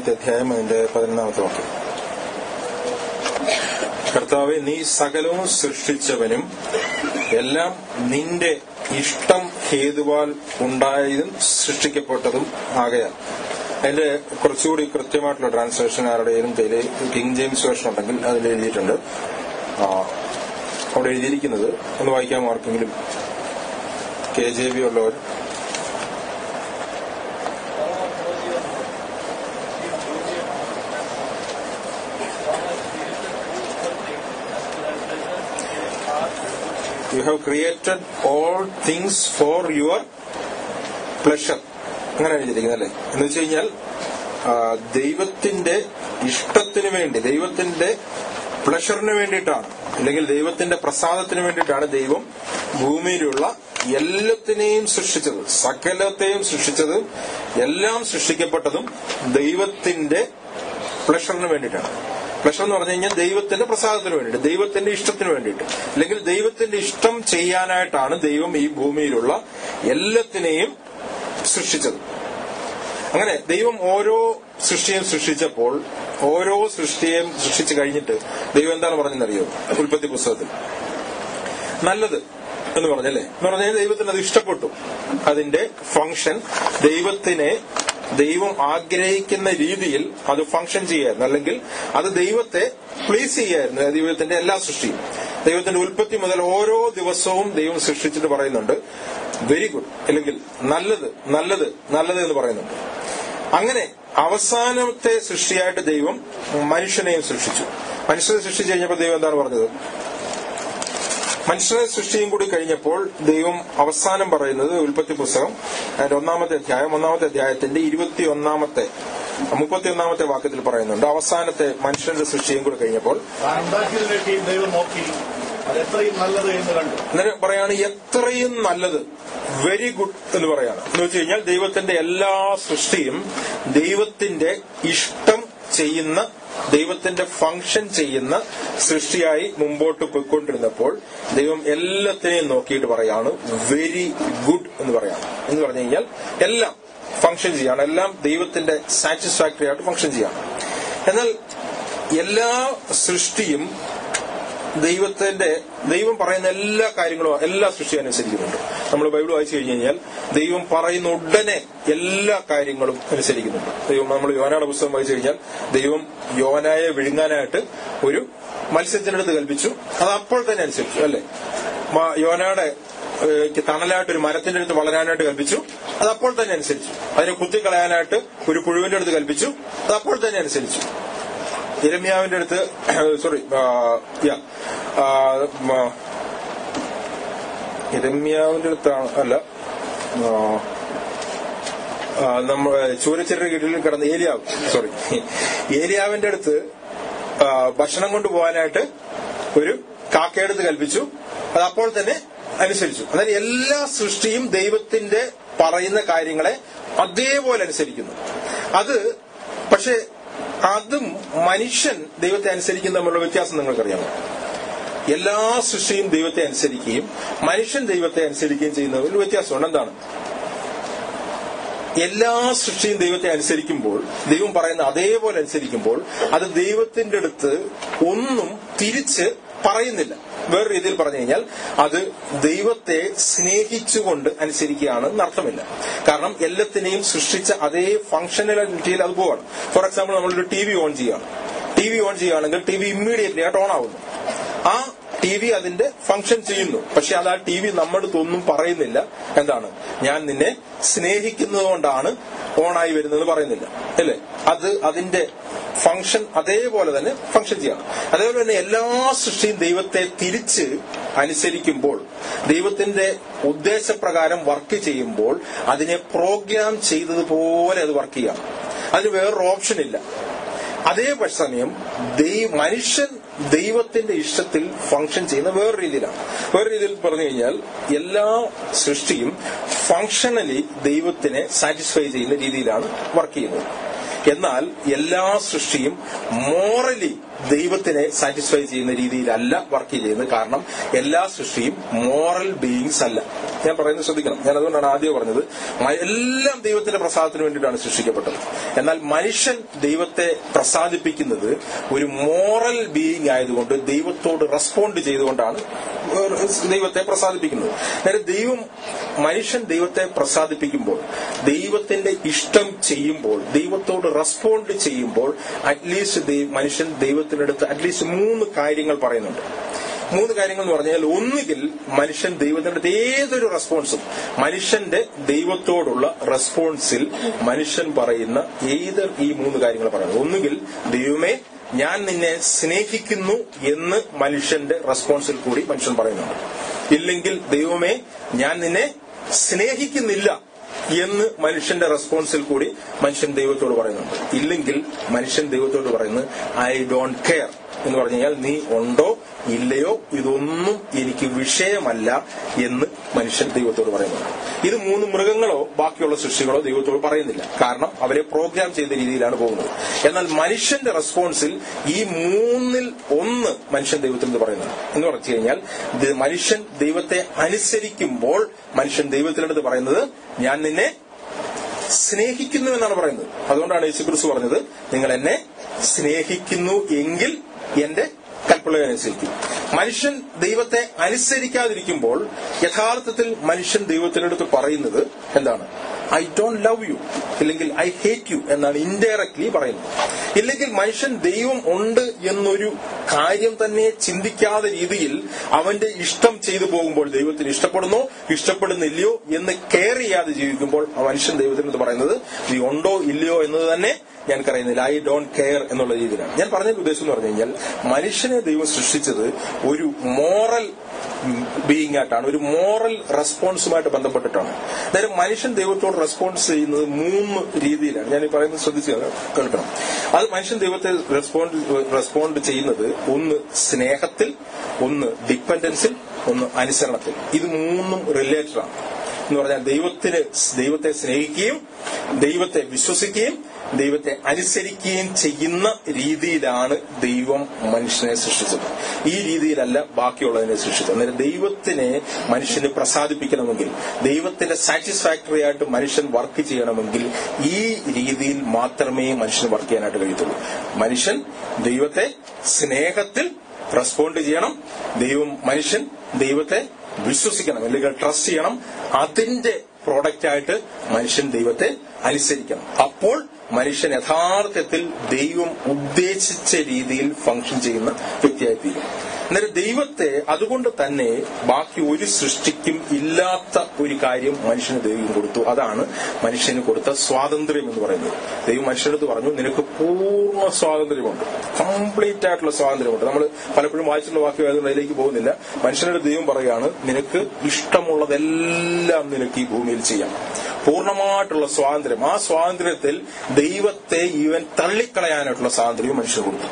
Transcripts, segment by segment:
ഒന്നാമത്തെ അധ്യായം അതിന്റെ പതിനൊന്നാമത്തെ വാക്യം കർത്താവെ നീ സകലവും സൃഷ്ടിച്ചവനും എല്ലാം നിന്റെ ഇഷ്ടം ഹേതുവാൽ ഉണ്ടായതും സൃഷ്ടിക്കപ്പെട്ടതും ആകയാൽ അതിന്റെ കുറച്ചുകൂടി കൃത്യമായിട്ടുള്ള ട്രാൻസ്ലേഷൻ ആരുടെയും കയ്യിൽ കിങ് ജെയിംസ് വേർഷൻ ഉണ്ടെങ്കിൽ അതിൽ എഴുതിയിട്ടുണ്ട് ആ, അവിടെ എഴുതിയിരിക്കുന്നത് ഒന്ന് വായിക്കാൻ ആർക്കെങ്കിലും കെ ജെ ബി ഉള്ളവർ you have created all things for your pleasure അങ്ങനെ എഴുതിയിരിക്കുന്നത് അല്ലേ എന്ന് വെച്ച് കഴിഞ്ഞാൽ ആ, ദൈവത്തിന്റെ ഇഷ്ടത്തിന് വേണ്ടി ദൈവത്തിന്റെ പ്ലഷറിന് വേണ്ടിയിട്ടാണ് അല്ലെങ്കിൽ ദൈവത്തിന്റെ പ്രസാദത്തിന് വേണ്ടിയിട്ടാണ് ദൈവം ഭൂമിയിലുള്ള എല്ലാത്തിനെയും സൃഷ്ടിച്ചത് സകലത്തെയും സൃഷ്ടിച്ചത് എല്ലാം സൃഷ്ടിക്കപ്പെട്ടതും ദൈവത്തിന്റെ പ്ലഷറിന് വേണ്ടിയിട്ടാണ് പ്ലഷർ എന്ന് പറഞ്ഞു കഴിഞ്ഞാൽ ദൈവത്തിന്റെ പ്രസാദത്തിന് വേണ്ടിയിട്ട് ദൈവത്തിന്റെ ഇഷ്ടത്തിന് വേണ്ടിയിട്ട് അല്ലെങ്കിൽ ദൈവത്തിന്റെ ഇഷ്ടം ചെയ്യാനായിട്ടാണ് ദൈവം ഈ ഭൂമിയിലുള്ള എല്ലാത്തിനെയും സൃഷ്ടിച്ചത് അങ്ങനെ ദൈവം ഓരോ സൃഷ്ടിയും സൃഷ്ടിച്ചപ്പോൾ ഓരോ സൃഷ്ടിയെയും സൃഷ്ടിച്ചു കഴിഞ്ഞിട്ട് ദൈവം എന്താണ് പറഞ്ഞെന്നറിയോ ഉൽപ്പത്തി പുസ്തകത്തിൽ നല്ലത് എന്ന് പറഞ്ഞല്ലേ എന്ന് പറഞ്ഞാൽ ദൈവത്തിന് അത് ഇഷ്ടപ്പെട്ടു അതിന്റെ ഫംഗ്ഷൻ ദൈവത്തിനെ ദൈവം ആഗ്രഹിക്കുന്ന രീതിയിൽ അത് ഫംഗ്ഷൻ ചെയ്യായിരുന്നു അല്ലെങ്കിൽ അത് ദൈവത്തെ പ്ലീസ് ചെയ്യായിരുന്നു ദൈവത്തിന്റെ എല്ലാ സൃഷ്ടിയും ദൈവത്തിന്റെ ഉൽപ്പത്തി മുതൽ ഓരോ ദിവസവും ദൈവം സൃഷ്ടിച്ചിട്ട് പറയുന്നുണ്ട് വെരി ഗുഡ് അല്ലെങ്കിൽ നല്ലത് നല്ലത് നല്ലത് എന്ന് പറയുന്നുണ്ട് അങ്ങനെ അവസാനത്തെ സൃഷ്ടിയായിട്ട് ദൈവം മനുഷ്യനെയും സൃഷ്ടിച്ചു മനുഷ്യനെ സൃഷ്ടിച്ചു കഴിഞ്ഞപ്പോൾ ദൈവം എന്താണ് പറഞ്ഞത് മനുഷ്യനെ സൃഷ്ടിയും കൂടി കഴിഞ്ഞപ്പോൾ ദൈവം അവസാനം പറയുന്നത് ഉൽപ്പത്തി പുസ്തകം അതിന്റെ ഒന്നാമത്തെ അധ്യായം ഒന്നാമത്തെ അധ്യായത്തിന്റെ ഇരുപത്തി ഒന്നാമത്തെ മുപ്പത്തി ഒന്നാമത്തെ വാക്യത്തിൽ പറയുന്നുണ്ട് അവസാനത്തെ മനുഷ്യന്റെ സൃഷ്ടിയും കൂടി കഴിഞ്ഞപ്പോൾ താൻ ഉണ്ടാക്കിയതിനേക്ക് ദൈവം നോക്കി അത് എത്രയും നല്ലത് എന്ന് കണ്ടു അന്നേരം പറയാണ് എത്രയും നല്ലത് വെരി ഗുഡ് എന്ന് പറയാണ് എന്ന് വെച്ച് കഴിഞ്ഞാൽ ദൈവത്തിന്റെ എല്ലാ സൃഷ്ടിയും ദൈവത്തിന്റെ ഇഷ്ടം ചെയ്യുന്ന ദൈവത്തിന്റെ ഫംഗ്ഷൻ ചെയ്യുന്ന സൃഷ്ടിയായി മുമ്പോട്ട് പോയിക്കൊണ്ടിരുന്നപ്പോൾ ദൈവം എല്ലാത്തിനെയും നോക്കിയിട്ട് പറയാണ് വെരി ഗുഡ് എന്ന് പറയാണ് എന്ന് പറഞ്ഞു കഴിഞ്ഞാൽ എല്ലാം ഫംഗ്ഷൻ ചെയ്യാണ് എല്ലാം ദൈവത്തിന്റെ സാറ്റിസ്ഫാക്ടറി ആയിട്ട് ഫംഗ്ഷൻ ചെയ്യാണ് എന്നാൽ എല്ലാ സൃഷ്ടിയും ദൈവത്തിന്റെ ദൈവം പറയുന്ന എല്ലാ കാര്യങ്ങളും എല്ലാ സൃഷ്ടി അനുസരിക്കുന്നുണ്ട് നമ്മൾ ബൈബിൾ വായിച്ചു കഴിഞ്ഞു കഴിഞ്ഞാൽ ദൈവം പറയുന്ന ഉടനെ എല്ലാ കാര്യങ്ങളും അനുസരിക്കുന്നുണ്ട് ദൈവം നമ്മൾ യോനായുടെ പുസ്തകം വായിച്ചു കഴിഞ്ഞാൽ ദൈവം യോനായെ വിഴുങ്ങാനായിട്ട് ഒരു മത്സ്യത്തിനടുത്ത് കൽപ്പിച്ചു അത് അപ്പോൾ തന്നെ അനുസരിച്ചു അല്ലെ മ- യോനയുടെ ഏഹ്, തണലായിട്ട് ഒരു മരത്തിന്റെ അടുത്ത് വളരാനായിട്ട് കൽപ്പിച്ചു അത് അപ്പോൾ തന്നെ അനുസരിച്ചു അതിനെ കുത്തിക്കളയാനായിട്ട് ഒരു പുഴുവിന്റെ അടുത്ത് കൽപ്പിച്ചു അത് അപ്പോൾ തന്നെ അനുസരിച്ചു ഇരമ്യാവിന്റെ അടുത്ത് സോറി യാ ഇരമ്യാവിന്റെ അടുത്താണ് അല്ല ആ, ആ, നമ്മ ചൂരച്ചെറിയ കീഴിൽ കിടന്ന ഏലിയാവ് സോറി ഏലിയാവിന്റെ അടുത്ത് ആ, ഭക്ഷണം കൊണ്ടുപോകാനായിട്ട് ഒരു കാക്കയെടുത്ത് കൽപ്പിച്ചു അത് അപ്പോൾ തന്നെ അനുസരിച്ചു അതായത് എല്ലാ സൃഷ്ടിയും ദൈവത്തിന്റെ പറയുന്ന കാര്യങ്ങളെ അതേപോലെ അനുസരിക്കുന്നു അത് പക്ഷെ അതും മനുഷ്യൻ ദൈവത്തെ അനുസരിക്കുന്ന തമ്മിലുള്ള വ്യത്യാസം നിങ്ങൾക്കറിയാമോ എല്ലാ സൃഷ്ടിയും ദൈവത്തെ അനുസരിക്കുകയും മനുഷ്യൻ ദൈവത്തെ അനുസരിക്കുകയും ചെയ്യുന്നതിൽ വ്യത്യാസമുണ്ട് എന്താണ് എല്ലാ സൃഷ്ടിയും ദൈവത്തെ അനുസരിക്കുമ്പോൾ ദൈവം പറയുന്ന അതേപോലെ അനുസരിക്കുമ്പോൾ അത് ദൈവത്തിന്റെ അടുത്ത് ഒന്നും തിരിച്ച് പറയുന്നില്ല വേറെ രീതിയിൽ പറഞ്ഞു കഴിഞ്ഞാൽ അത് ദൈവത്തെ സ്നേഹിച്ചുകൊണ്ട് അനുസരിക്കുകയാണ് എന്നർത്ഥമില്ല കാരണം എല്ലാത്തിനെയും സൃഷ്ടിച്ച അതേ ഫംഗ്ഷനാലിറ്റിയിൽ അത് പോവാണ് ഫോർ എക്സാമ്പിൾ നമ്മളൊരു ടി വി ഓൺ ചെയ്യുകയാണ് ടി വി ഓൺ ചെയ്യുകയാണെങ്കിൽ ടി വി ഇമ്മീഡിയറ്റ്ലി ആയിട്ട് ഓൺ ആവുന്നു ആ ടി വി അതിന്റെ ഫംഗ്ഷൻ ചെയ്യുന്നു പക്ഷെ അത് ആ ടി വി നമ്മടുത്തൊന്നും പറയുന്നില്ല എന്താണ് ഞാൻ നിന്നെ സ്നേഹിക്കുന്നത് കൊണ്ടാണ് ഓണായി വരുന്നത് പറയുന്നില്ല അല്ലേ അത് അതിന്റെ ഫംഗ്ഷൻ അതേപോലെ തന്നെ ഫംഗ്ഷൻ ചെയ്യണം അതേപോലെ തന്നെ എല്ലാ സൃഷ്ടിയും ദൈവത്തെ തിരിച്ച് അനുസരിക്കുമ്പോൾ ദൈവത്തിന്റെ ഉദ്ദേശപ്രകാരം വർക്ക് ചെയ്യുമ്പോൾ അതിനെ പ്രോഗ്രാം ചെയ്തതുപോലെ അത് വർക്ക് ചെയ്യാം അതിന് വേറൊരു ഓപ്ഷൻ ഇല്ല അതേ സമയം ദൈവ മനുഷ്യൻ ദൈവത്തിന്റെ ഇഷ്ടത്തിൽ ഫംഗ്ഷൻ ചെയ്യുന്ന വേറെ രീതിയിലാണ് വേറെ രീതിയിൽ പറഞ്ഞു കഴിഞ്ഞാൽ എല്ലാ സൃഷ്ടിയും ഫംഗ്ഷണലി ദൈവത്തിനെ സാറ്റിസ്ഫൈ ചെയ്യുന്ന രീതിയിലാണ് വർക്ക് ചെയ്യുന്നത് എന്നാൽ എല്ലാ സൃഷ്ടിയും മോറലി ദൈവത്തിനെ സാറ്റിസ്ഫൈ ചെയ്യുന്ന രീതിയിലല്ല വർക്ക് ചെയ്യുന്നത് കാരണം എല്ലാ സൃഷ്ടിയും മോറൽ ബീയിങ്സ് അല്ല ഞാൻ പറയുന്നത് ശ്രദ്ധിക്കണം ഞാൻ അതുകൊണ്ടാണ് ആദ്യം പറഞ്ഞത് മ- എല്ലാം ദൈവത്തിന്റെ പ്രസാദത്തിന് വേണ്ടിയിട്ടാണ് സൃഷ്ടിക്കപ്പെട്ടത് എന്നാൽ മനുഷ്യൻ ദൈവത്തെ പ്രസാദിപ്പിക്കുന്നത് ഒരു മോറൽ ബീയിങ് ആയതുകൊണ്ട് ദൈവത്തോട് റെസ്പോണ്ട് ചെയ്തുകൊണ്ടാണ് ദൈവത്തെ പ്രസാദിപ്പിക്കുന്നത് അതായത് ദൈവം മനുഷ്യൻ ദൈവത്തെ പ്രസാദിപ്പിക്കുമ്പോൾ ദൈവത്തിന്റെ ഇഷ്ടം ചെയ്യുമ്പോൾ ദൈവത്തോട് റെസ്പോണ്ട് ചെയ്യുമ്പോൾ അറ്റ്ലീസ്റ്റ് മനുഷ്യൻ ദൈവത്തിനടുത്ത് അറ്റ്ലീസ്റ്റ് മൂന്ന് കാര്യങ്ങൾ പറയുന്നുണ്ട് മൂന്ന് കാര്യങ്ങൾ എന്ന് പറഞ്ഞാൽ ഒന്നുകിൽ മനുഷ്യൻ ദൈവത്തിന്റെ അടുത്ത് ഏതൊരു റെസ്പോൺസും മനുഷ്യന്റെ ദൈവത്തോടുള്ള റെസ്പോൺസിൽ മനുഷ്യൻ പറയുന്ന ഏത് ഈ മൂന്ന് കാര്യങ്ങൾ പറയുന്നത് ഒന്നുകിൽ ദൈവമേ ഞാൻ നിന്നെ സ്നേഹിക്കുന്നു എന്ന് മനുഷ്യന്റെ റെസ്പോൺസിൽ കൂടി മനുഷ്യൻ പറയുന്നുണ്ട് ഇല്ലെങ്കിൽ ദൈവമേ ഞാൻ നിന്നെ സ്നേഹിക്കുന്നില്ല എന്ന് മനുഷ്യന്റെ റെസ്പോൺസിൽ കൂടി മനുഷ്യൻ ദൈവത്തോട് പറയുന്നുണ്ട് ഇല്ലെങ്കിൽ മനുഷ്യൻ ദൈവത്തോട് പറയുന്നത് ഐ ഡോണ്ട് കെയർ എന്ന് പറഞ്ഞു കഴിഞ്ഞാൽ നീ ഉണ്ടോ ഇല്ലയോ ഇതൊന്നും എനിക്ക് വിഷയമല്ല എന്ന് മനുഷ്യൻ ദൈവത്തോട് പറയുന്നുണ്ട് ഇത് മൂന്ന് മൃഗങ്ങളോ ബാക്കിയുള്ള സൃഷ്ടികളോ ദൈവത്തോട് പറയുന്നില്ല കാരണം അവരെ പ്രോഗ്രാം ചെയ്ത രീതിയിലാണ് പോകുന്നത് എന്നാൽ മനുഷ്യന്റെ റെസ്പോൺസിൽ ഈ മൂന്നിൽ ഒന്ന് മനുഷ്യൻ ദൈവത്തിനോട് പറയുന്നുണ്ട് എന്ന് പറഞ്ഞു കഴിഞ്ഞാൽ ഇത് മനുഷ്യൻ ദൈവത്തെ അനുസരിക്കുമ്പോൾ മനുഷ്യൻ ദൈവത്തിനടുത്ത് പറയുന്നത് ഞാൻ നിന്നെ സ്നേഹിക്കുന്നു എന്നാണ് പറയുന്നത് അതുകൊണ്ടാണ് യേശുക്രിസ്തു പറഞ്ഞത് നിങ്ങൾ എന്നെ സ്നേഹിക്കുന്നു എങ്കിൽ എന്റെ കൽപ്പനകൾ അനുസരിക്കും മനുഷ്യൻ ദൈവത്തെ അനുസരിക്കാതിരിക്കുമ്പോൾ യഥാർത്ഥത്തിൽ മനുഷ്യൻ ദൈവത്തിനടുത്ത് പറയുന്നത് എന്താണ് ഐ ഡോണ്ട് ലവ് യു ഇല്ലെങ്കിൽ ഐ ഹേറ്റ് യു എന്നാണ് ഇൻഡയറക്ട്ലി പറയുന്നത് ഇല്ലെങ്കിൽ മനുഷ്യൻ ദൈവം ഉണ്ട് എന്നൊരു കാര്യം തന്നെ ചിന്തിക്കാതെ രീതിയിൽ അവന്റെ ഇഷ്ടം ചെയ്തു പോകുമ്പോൾ ദൈവത്തിന് ഇഷ്ടപ്പെടുന്നോ ഇഷ്ടപ്പെടുന്നില്ലയോ എന്ന് കെയർ ചെയ്യാതെ ജീവിക്കുമ്പോൾ ആ മനുഷ്യൻ ദൈവത്തിനടുത്ത് പറയുന്നത് നീ ഉണ്ടോ ഇല്ലയോ എന്നത് തന്നെ ഞാൻ പറയുന്നില്ല ഐ ഡോണ്ട് കെയർ എന്നുള്ള രീതിയിലാണ് ഞാൻ പറഞ്ഞ ഉദ്ദേശം എന്ന് പറഞ്ഞു കഴിഞ്ഞാൽ മനുഷ്യനെ ദൈവം സൃഷ്ടിച്ചത് ഒരു മോറൽ ബീയിങ് ആയിട്ടാണ് ഒരു മോറൽ റെസ്പോൺസുമായിട്ട് ബന്ധപ്പെട്ടിട്ടാണ് അതായത് മനുഷ്യൻ ദൈവത്തോട് റെസ്പോൺസ് ചെയ്യുന്നത് മൂന്ന് രീതിയിലാണ് ഞാൻ ഈ പറയുന്നത് ശ്രദ്ധിച്ച് കേൾക്കണം അത് മനുഷ്യൻ ദൈവത്തെ റെസ്പോണ്ട് റെസ്പോണ്ട് ചെയ്യുന്നത് ഒന്ന് സ്നേഹത്തിൽ ഒന്ന് ഡിപ്പെൻഡൻസിൽ ഒന്ന് അനുസരണത്തിൽ ഇത് മൂന്നും റിലേറ്റഡ് ആണ് എന്ന് പറഞ്ഞാൽ ദൈവത്തിന് ദൈവത്തെ സ്നേഹിക്കുകയും ദൈവത്തെ വിശ്വസിക്കുകയും ദൈവത്തെ അനുസരിക്കുകയും ചെയ്യുന്ന രീതിയിലാണ് ദൈവം മനുഷ്യനെ സൃഷ്ടിച്ചത് ഈ രീതിയിലല്ല ബാക്കിയുള്ളതിനെ സൃഷ്ടിച്ചത് അന്നേരം ദൈവത്തിനെ മനുഷ്യന് പ്രസാദിപ്പിക്കണമെങ്കിൽ ദൈവത്തിന്റെ സാറ്റിസ്ഫാക്ടറി ആയിട്ട് മനുഷ്യൻ വർക്ക് ചെയ്യണമെങ്കിൽ ഈ രീതിയിൽ മാത്രമേ മനുഷ്യന് വർക്ക് ചെയ്യാനായിട്ട് കഴിയത്തുള്ളൂ മനുഷ്യൻ ദൈവത്തെ സ്നേഹത്തിൽ റെസ്പോണ്ട് ചെയ്യണം ദൈവം മനുഷ്യൻ ദൈവത്തെ വിശ്വസിക്കണം അല്ലെങ്കിൽ ട്രസ്റ്റ് ചെയ്യണം അതിന്റെ പ്രോഡക്റ്റ് ആയിട്ട് മനുഷ്യൻ ദൈവത്തെ അനുസരിക്കണം അപ്പോൾ മനുഷ്യൻ യഥാർത്ഥത്തിൽ ദൈവം ഉദ്ദേശിച്ച രീതിയിൽ ഫംഗ്ഷൻ ചെയ്യുന്ന വ്യക്തിയായി തീരും അന്നേരം ദൈവത്തെ അതുകൊണ്ട് തന്നെ ബാക്കി ഒരു സൃഷ്ടിക്കും ഇല്ലാത്ത ഒരു കാര്യം മനുഷ്യന് ദൈവം കൊടുത്തു അതാണ് മനുഷ്യന് കൊടുത്ത സ്വാതന്ത്ര്യം എന്ന് പറയുന്നത് ദൈവം മനുഷ്യനടുത്ത് പറഞ്ഞു നിനക്ക് പൂർണ്ണ സ്വാതന്ത്ര്യമുണ്ട് കംപ്ലീറ്റ് ആയിട്ടുള്ള സ്വാതന്ത്ര്യമുണ്ട് നമ്മൾ പലപ്പോഴും വായിച്ചിട്ടുള്ള വാക്യം അതിലേക്ക് പോകുന്നില്ല മനുഷ്യനോട് ദൈവം പറയുകയാണ് നിനക്ക് ഇഷ്ടമുള്ളതെല്ലാം നിനക്ക് ഈ ഭൂമിയിൽ ചെയ്യാം പൂർണ്ണമായിട്ടുള്ള സ്വാതന്ത്ര്യം ആ സ്വാതന്ത്ര്യത്തിൽ ദൈവത്തെ ഇവൻ തള്ളിക്കളയാനായിട്ടുള്ള സ്വാതന്ത്ര്യവും മനുഷ്യന് കൊടുത്തു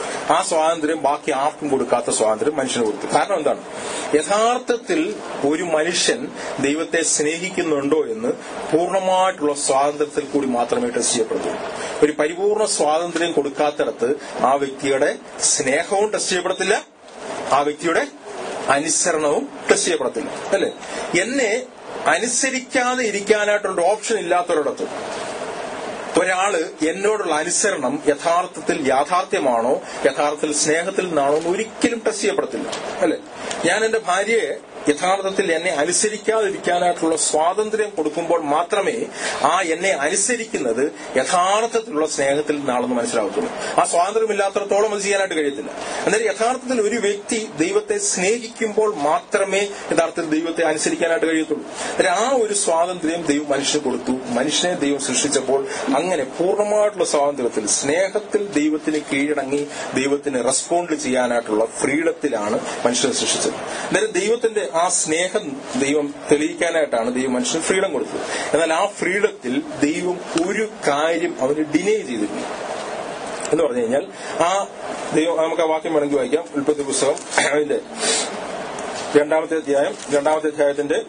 ആ സ്വാതന്ത്ര്യം ബാക്കി ആർക്കും കൊടുക്കാത്ത സ്വാതന്ത്ര്യം മനുഷ്യന് കൊടുത്തു കാരണം എന്താണ് യഥാർത്ഥത്തിൽ ഒരു മനുഷ്യൻ ദൈവത്തെ സ്നേഹിക്കുന്നുണ്ടോ എന്ന് പൂർണ്ണമായിട്ടുള്ള സ്വാതന്ത്ര്യത്തിൽ കൂടി മാത്രമേ ടെസ്റ്റ് ചെയ്യപ്പെടുത്തുള്ളൂ ഒരു പരിപൂർണ സ്വാതന്ത്ര്യം കൊടുക്കാത്തിടത്ത് ആ വ്യക്തിയുടെ സ്നേഹവും ടെസ്റ്റ് ചെയ്യപ്പെടത്തില്ല ആ വ്യക്തിയുടെ അനുസരണവും ടെസ്റ്റ് ചെയ്യപ്പെടത്തില്ല അല്ലേ എന്നെ അനുസരിക്കാതെ ഇരിക്കാനായിട്ടുള്ള ഓപ്ഷൻ ഇല്ലാത്തൊരിടത്ത് ഒരാള് എന്നോടുള്ള അനുസരണം യഥാർത്ഥത്തിൽ യാഥാർത്ഥ്യമാണോ യഥാർത്ഥത്തിൽ സ്നേഹത്തിൽ നിന്നാണോ എന്ന് ഒരിക്കലും ടെസ്റ്റ് ചെയ്യപ്പെടത്തില്ല അല്ലെ ഞാൻ എന്റെ ഭാര്യയെ യഥാർത്ഥത്തിൽ എന്നെ അനുസരിക്കാതിരിക്കാനായിട്ടുള്ള സ്വാതന്ത്ര്യം കൊടുക്കുമ്പോൾ മാത്രമേ ആ എന്നെ അനുസരിക്കുന്നത് യഥാർത്ഥത്തിലുള്ള സ്നേഹത്തിൽ നിന്നാണെന്ന് മനസ്സിലാകത്തുള്ളൂ ആ സ്വാതന്ത്ര്യമില്ലാത്തടത്തോളം അത് ചെയ്യാനായിട്ട് കഴിയത്തില്ല അന്നേരം യഥാർത്ഥത്തിൽ ഒരു വ്യക്തി ദൈവത്തെ സ്നേഹിക്കുമ്പോൾ മാത്രമേ യഥാർത്ഥത്തിൽ ദൈവത്തെ അനുസരിക്കാനായിട്ട് കഴിയത്തുള്ളൂ അന്നേരം ആ ഒരു സ്വാതന്ത്ര്യം ദൈവം മനുഷ്യന് കൊടുത്തു മനുഷ്യനെ ദൈവം സൃഷ്ടിച്ചപ്പോൾ അങ്ങനെ പൂർണ്ണമായിട്ടുള്ള സ്വാതന്ത്ര്യത്തിൽ സ്നേഹത്തിൽ ദൈവത്തിന് കീഴടങ്ങി ദൈവത്തിന് റെസ്പോണ്ട് ചെയ്യാനായിട്ടുള്ള ഫ്രീഡത്തിലാണ് മനുഷ്യനെ സൃഷ്ടിച്ചത് അന്നേരം ദൈവത്തിന്റെ ആ സ്നേഹം ദൈവം തെളിയിക്കാനായിട്ടാണ് ദൈവം മനുഷ്യന് ഫ്രീഡം കൊടുത്തത് എന്നാൽ ആ ഫ്രീഡത്തിൽ ദൈവം ഒരു കാര്യം അവന് ഡിനേ ചെയ്തിരുന്നു എന്ന് പറഞ്ഞു കഴിഞ്ഞാൽ ആ ദൈവം നമുക്ക് ആ വാക്യം വേണമെങ്കിൽ വായിക്കാം ഉൽപ്പത്തി പുസ്തകം അതിന്റെ രണ്ടാമത്തെ അധ്യായം രണ്ടാമത്തെ അധ്യായത്തിന്റെ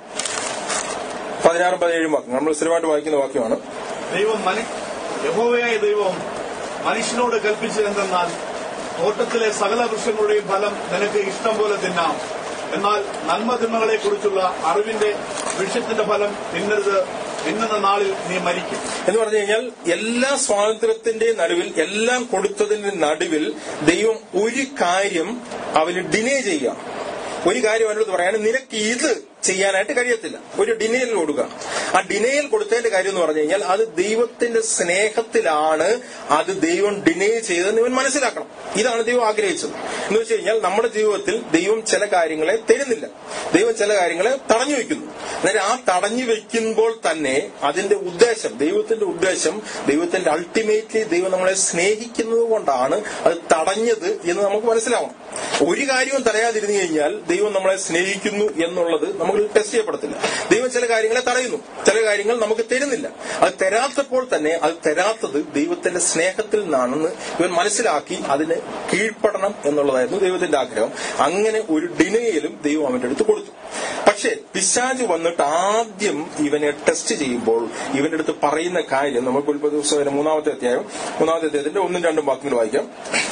പതിനാറും പതിനേഴും വാക്യം നമ്മൾ സ്ഥിരമായിട്ട് വായിക്കുന്ന വാക്യമാണ് ദൈവം മനു യഹോവയായ ദൈവം മനുഷ്യനോട് കൽപ്പിച്ചതെന്തെന്നാൽ തോട്ടത്തിലെ സകല വൃക്ഷങ്ങളുടെയും ഫലം നിനക്ക് ഇഷ്ടം പോലെ തിന്നാം എന്നാൽ നന്മതിന്മകളെ കുറിച്ചുള്ള അറിവിന്റെ വൃക്ഷത്തിന്റെ ഫലം തിന്നരുത് തിന്നുന്ന നാളിൽ നീ മരിക്കും എന്ന് പറഞ്ഞു കഴിഞ്ഞാൽ എല്ലാ സ്വാതന്ത്ര്യത്തിന്റെ നടുവിൽ എല്ലാം കൊടുത്തതിന്റെ നടുവിൽ ദൈവം ഒരു കാര്യം അവന് ഡിനേ ചെയ്യുക ഒരു കാര്യം അവനോട് പറയാണ് നിനക്ക് ഇത് ചെയ്യാനായിട്ട് കഴിയത്തില്ല ഒരു ഡിനയൽ കൊടുക്കുക ആ ഡിനയൽ കൊടുത്തതിന്റെ കാര്യം എന്ന് പറഞ്ഞു കഴിഞ്ഞാൽ അത് ദൈവത്തിന്റെ സ്നേഹത്തിലാണ് അത് ദൈവം ഡിനേ ചെയ്തതെന്ന് ഇവൻ മനസ്സിലാക്കണം ഇതാണ് ദൈവം ആഗ്രഹിച്ചത് എന്ന് വെച്ച് കഴിഞ്ഞാൽ നമ്മുടെ ജീവിതത്തിൽ ദൈവം ചില കാര്യങ്ങളെ തരുന്നില്ല ദൈവം ചില കാര്യങ്ങളെ തടഞ്ഞു വെക്കുന്നു അന്നേരം ആ തടഞ്ഞു വെക്കുമ്പോൾ തന്നെ അതിന്റെ ഉദ്ദേശം ദൈവത്തിന്റെ ഉദ്ദേശം ദൈവത്തിന്റെ അൾട്ടിമേറ്റ്ലി ദൈവം നമ്മളെ സ്നേഹിക്കുന്നത് കൊണ്ടാണ് അത് തടഞ്ഞത് എന്ന് നമുക്ക് മനസ്സിലാവണം ഒരു കാര്യവും തടയാതിരുന്നു കഴിഞ്ഞാൽ ദൈവം നമ്മളെ സ്നേഹിക്കുന്നു എന്നുള്ളത് നമുക്ക് ടെസ്റ്റ് ചെയ്യപ്പെടത്തില്ല ദൈവം ചില കാര്യങ്ങളെ തടയുന്നു ചില കാര്യങ്ങൾ നമുക്ക് തരുന്നില്ല അത് തരാത്തപ്പോൾ തന്നെ അത് തരാത്തത് ദൈവത്തിന്റെ സ്നേഹത്തിൽ നിന്നാണെന്ന് ഇവൻ മനസ്സിലാക്കി അതിന് കീഴ്പ്പെടണം എന്നുള്ളതായിരുന്നു ദൈവത്തിന്റെ ആഗ്രഹം അങ്ങനെ ഒരു ഡിനയിലും ദൈവം അവന്റെ അടുത്ത് കൊടുത്തു പക്ഷേ പിശാജ് വന്നിട്ട് ആദ്യം ഇവനെ ടെസ്റ്റ് ചെയ്യുമ്പോൾ ഇവന്റെ അടുത്ത് പറയുന്ന കാര്യം നമുക്ക് ഉൽപ്പത്തി ദിവസം മൂന്നാമത്തെ അധ്യായം മൂന്നാമത്തെ അധ്യായത്തിന്റെ ഒന്നും രണ്ടും വാക്കുകൾ വായിക്കാം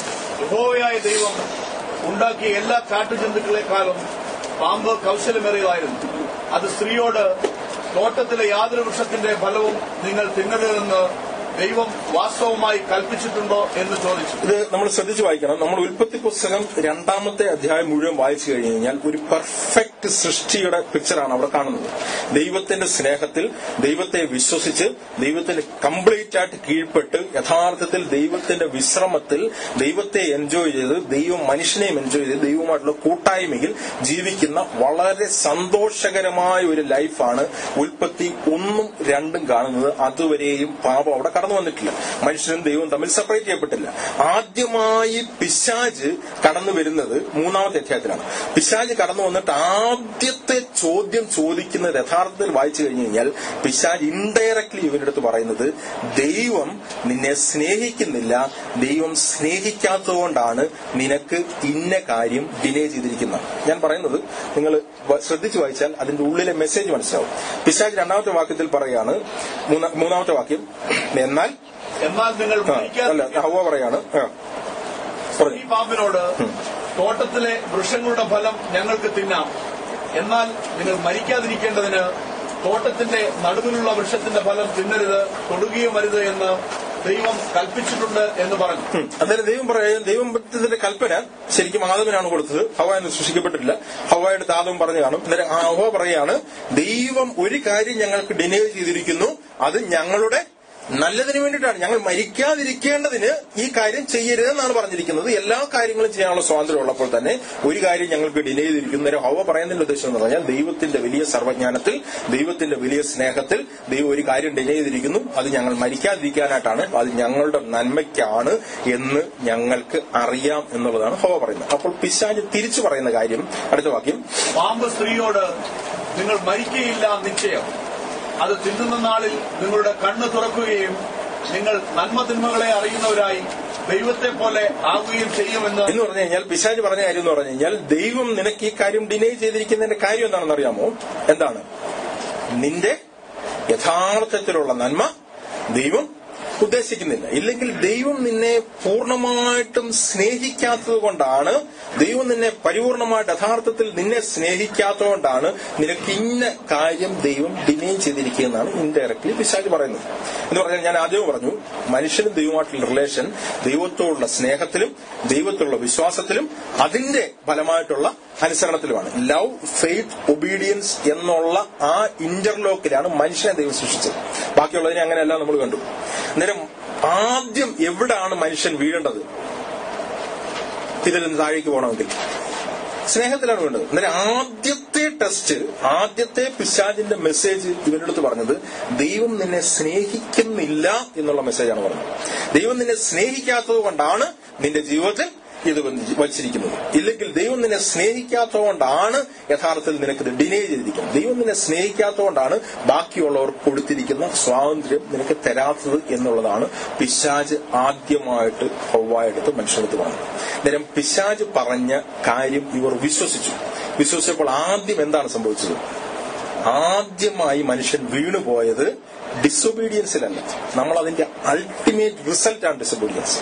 യഹോവയായ ദൈവം ഉണ്ടാക്കിയ എല്ലാ കാട്ടുജന്തുക്കളെക്കാളും പാമ്പ് കൗശലമേറിയതായിരുന്നു അത് സ്ത്രീയോട് തോട്ടത്തിലെ യാതൊരു വൃക്ഷത്തിന്റെ ഫലവും നിങ്ങൾ തിന്നരുതെന്ന് ദൈവം വാസ്തവമായി കൽപ്പിച്ചിട്ടുണ്ടോ എന്ന് ചോദിച്ചു ഇത് നമ്മൾ ശ്രദ്ധിച്ചു വായിക്കണം നമ്മൾ ഉൽപ്പത്തി പുസ്തകം രണ്ടാമത്തെ അധ്യായം മുഴുവൻ വായിച്ചു കഴിഞ്ഞു കഴിഞ്ഞാൽ ഒരു പെർഫെക്റ്റ് സൃഷ്ടിയുടെ പിക്ചറാണ് അവിടെ കാണുന്നത് ദൈവത്തിന്റെ സ്നേഹത്തിൽ ദൈവത്തെ വിശ്വസിച്ച് ദൈവത്തിന് കംപ്ലീറ്റ് ആയിട്ട് കീഴ്പ്പെട്ട് യഥാർത്ഥത്തിൽ ദൈവത്തിന്റെ വിശ്രമത്തിൽ ദൈവത്തെ എൻജോയ് ചെയ്ത് ദൈവം മനുഷ്യനെയും എൻജോയ് ചെയ്ത് ദൈവമായിട്ടുള്ള കൂട്ടായ്മയിൽ ജീവിക്കുന്ന വളരെ സന്തോഷകരമായ ഒരു ലൈഫാണ് ഉൽപ്പത്തി ഒന്നും രണ്ടും കാണുന്നത് അതുവരെയും പാപം അവിടെ കടന്നു വന്നിട്ടില്ല മനുഷ്യനും ദൈവവും തമ്മിൽ സെപ്പറേറ്റ് ചെയ്യപ്പെട്ടില്ല ആദ്യമായി പിശാജ് കടന്നു വരുന്നത് മൂന്നാമത്തെ അധ്യായത്തിലാണ് പിശാജ് കടന്നു വന്നിട്ട് ആദ്യത്തെ ചോദ്യം ചോദിക്കുന്നത് യഥാർത്ഥത്തിൽ വായിച്ചു കഴിഞ്ഞു കഴിഞ്ഞാൽ പിശാജ് ഇൻഡയറക്ട്ലി ഇവരുടെ അടുത്ത് പറയുന്നത് ദൈവം നിന്നെ സ്നേഹിക്കുന്നില്ല ദൈവം സ്നേഹിക്കാത്തതുകൊണ്ടാണ് നിനക്ക് ഇന്ന കാര്യം ഡിലേ ചെയ്തിരിക്കുന്നത് ഞാൻ പറയുന്നത് നിങ്ങൾ ശ്രദ്ധിച്ചു വായിച്ചാൽ അതിന്റെ ഉള്ളിലെ മെസ്സേജ് മനസ്സിലാവും പിശാജ് രണ്ടാമത്തെ വാക്യത്തിൽ പറയാണ് മൂന്നാ- മൂന്നാമത്തെ വാക്യം എന്നാൽ എന്നാൽ നിങ്ങൾ ആ, അല്ല മരിക്കാതെ ഹവ പറയാണ് ആ, ഈ പറഞ്ഞു പാമ്പിനോട് തോട്ടത്തിലെ വൃക്ഷങ്ങളുടെ ഫലം ഞങ്ങൾക്ക് തിന്നാം എന്നാൽ നിങ്ങൾ മരിക്കാതിരിക്കേണ്ടതിന് തോട്ടത്തിന്റെ നടുവിലുള്ള വൃക്ഷത്തിന്റെ ഫലം തിന്നരുത് തൊടുകയും അരുത് എന്ന് ദൈവം കൽപ്പിച്ചിട്ടുണ്ട് എന്ന് പറഞ്ഞു ഉം. അന്നേരം ദൈവം പറയും ദൈവത്തിന്റെ കൽപ്പന ശരിക്കും ആദമിനാണ് കൊടുത്തത് ഹവ എന്ന് സൃഷ്ടിക്കപ്പെട്ടിട്ടില്ല ഹവയുടെ ആദം പറഞ്ഞു കാണും അന്നേരം ആ ഹവ പറയാണ് ദൈവം ഒരു കാര്യം ഞങ്ങൾക്ക് ഡിനേ ചെയ്തിരിക്കുന്നു അത് ഞങ്ങളുടെ നല്ലതിന് വേണ്ടിയിട്ടാണ് ഞങ്ങൾ മരിക്കാതിരിക്കേണ്ടതിന് ഈ കാര്യം ചെയ്യരുതെന്നാണ് പറഞ്ഞിരിക്കുന്നത് എല്ലാ കാര്യങ്ങളും ചെയ്യാനുള്ള സ്വാതന്ത്ര്യം ഉള്ളപ്പോൾ തന്നെ ഒരു കാര്യം ഞങ്ങൾക്ക് ഡിനേ ചെയ്തിരിക്കുന്നു അന്നേരം ഹവ പറയുന്നതിന്റെ ഉദ്ദേശം എന്ന് പറഞ്ഞാൽ ദൈവത്തിന്റെ വലിയ സർവജ്ഞാനത്തിൽ ദൈവത്തിന്റെ വലിയ സ്നേഹത്തിൽ ദൈവം ഒരു കാര്യം ഡിനേ ചെയ്തിരിക്കുന്നു അത് ഞങ്ങൾ മരിക്കാതിരിക്കാനായിട്ടാണ് അത് ഞങ്ങളുടെ നന്മയ്ക്കാണ് എന്ന് ഞങ്ങൾക്ക് അറിയാം എന്നുള്ളതാണ് ഹോവ പറയുന്നത് അപ്പോൾ പിശാജ് തിരിച്ചു പറയുന്ന കാര്യം അടുത്ത വാക്യം പാമ്പ് സ്ത്രീയോട് നിങ്ങൾ മരിക്കയില്ല നിശ്ചയം അത് തിന്നുന്ന നാളിൽ നിങ്ങളുടെ കണ്ണ് തുറക്കുകയും നിങ്ങൾ നന്മതിന്മകളെ അറിയുന്നവരായി ദൈവത്തെ പോലെ ആകുകയും ചെയ്യുമെന്ന് എന്ന് പറഞ്ഞു കഴിഞ്ഞാൽ പിശാജ് പറഞ്ഞ കാര്യം എന്ന് പറഞ്ഞു കഴിഞ്ഞാൽ ദൈവം നിനക്ക് ഈ കാര്യം ഡിനേ ചെയ്തിരിക്കുന്നതിന്റെ കാര്യം എന്താണെന്ന് അറിയാമോ എന്താണ് നിന്റെ യഥാർത്ഥത്തിലുള്ള നന്മ ദൈവം ഉദ്ദേശിക്കുന്നില്ല ഇല്ലെങ്കിൽ ദൈവം നിന്നെ പൂർണ്ണമായിട്ടും സ്നേഹിക്കാത്തത് കൊണ്ടാണ് ദൈവം നിന്നെ പരിപൂർണമായിട്ട് യഥാർത്ഥത്തിൽ നിന്നെ സ്നേഹിക്കാത്തതുകൊണ്ടാണ് നിനക്ക് ഇന്ന കാര്യം ദൈവം ഡിനേ ചെയ്തിരിക്കുന്നതാണ് ഇൻഡയറക്ട്ലി പിശാജ് പറയുന്നത് എന്ന് പറഞ്ഞാൽ ഞാൻ ആദ്യം പറഞ്ഞു മനുഷ്യനും ദൈവമായിട്ടുള്ള റിലേഷൻ ദൈവത്തോടുള്ള സ്നേഹത്തിലും ദൈവത്തോടുള്ള വിശ്വാസത്തിലും അതിന്റെ ഫലമായിട്ടുള്ള അനുസരണത്തിലുമാണ് ലവ് ഫെയ്ത്ത് ഒബീഡിയൻസ് എന്നുള്ള ആ ഇന്റർലോക്കിലാണ് മനുഷ്യനെ ദൈവം സൃഷ്ടിച്ചത് ബാക്കിയുള്ളതിനെ അങ്ങനെയല്ല നമ്മൾ കണ്ടു അന്നേരം ആദ്യം എവിടാണ് മനുഷ്യൻ വീഴേണ്ടത് ഇതിൽ നിന്ന് താഴേക്ക് പോകണമെങ്കിൽ സ്നേഹത്തിലാണ് വേണ്ടത് അന്നേരം ആദ്യത്തെ ടെസ്റ്റ് ആദ്യത്തെ പിശാജിന്റെ മെസ്സേജ് ഇവന്റെ അടുത്ത് പറഞ്ഞത് ദൈവം നിന്നെ സ്നേഹിക്കുന്നില്ല എന്നുള്ള മെസ്സേജാണ് പറഞ്ഞത് ദൈവം നിന്നെ സ്നേഹിക്കാത്തത് കൊണ്ടാണ് നിന്റെ ജീവിതത്തിൽ ഇത് വച്ചിരിക്കുന്നത് ഇല്ലെങ്കിൽ ദൈവം നിന്നെ സ്നേഹിക്കാത്തതുകൊണ്ടാണ് യഥാർത്ഥത്തിൽ നിനക്ക് ഇത് ഡിനേ ചെയ്തിരിക്കുന്നത് ദൈവം നിന്നെ സ്നേഹിക്കാത്തതുകൊണ്ടാണ് ബാക്കിയുള്ളവർ കൊടുത്തിരിക്കുന്ന സ്വാതന്ത്ര്യം നിനക്ക് തരാത്തത് എന്നുള്ളതാണ് പിശാജ് ആദ്യമായിട്ട് ഹൗവായെടുത്ത് മനുഷ്യടുത്ത് പറഞ്ഞത് നേരം പിശാജ് പറഞ്ഞ കാര്യം ഇവർ വിശ്വസിച്ചു വിശ്വസിച്ചപ്പോൾ ആദ്യം എന്താണ് സംഭവിച്ചത് ആദ്യമായി മനുഷ്യൻ വീണുപോയത് ഡിസൊബീഡിയൻസിലല്ല നമ്മൾ അതിന്റെ അൾട്ടിമേറ്റ് റിസൾട്ടാണ് ഡിസൊബീഡിയൻസ്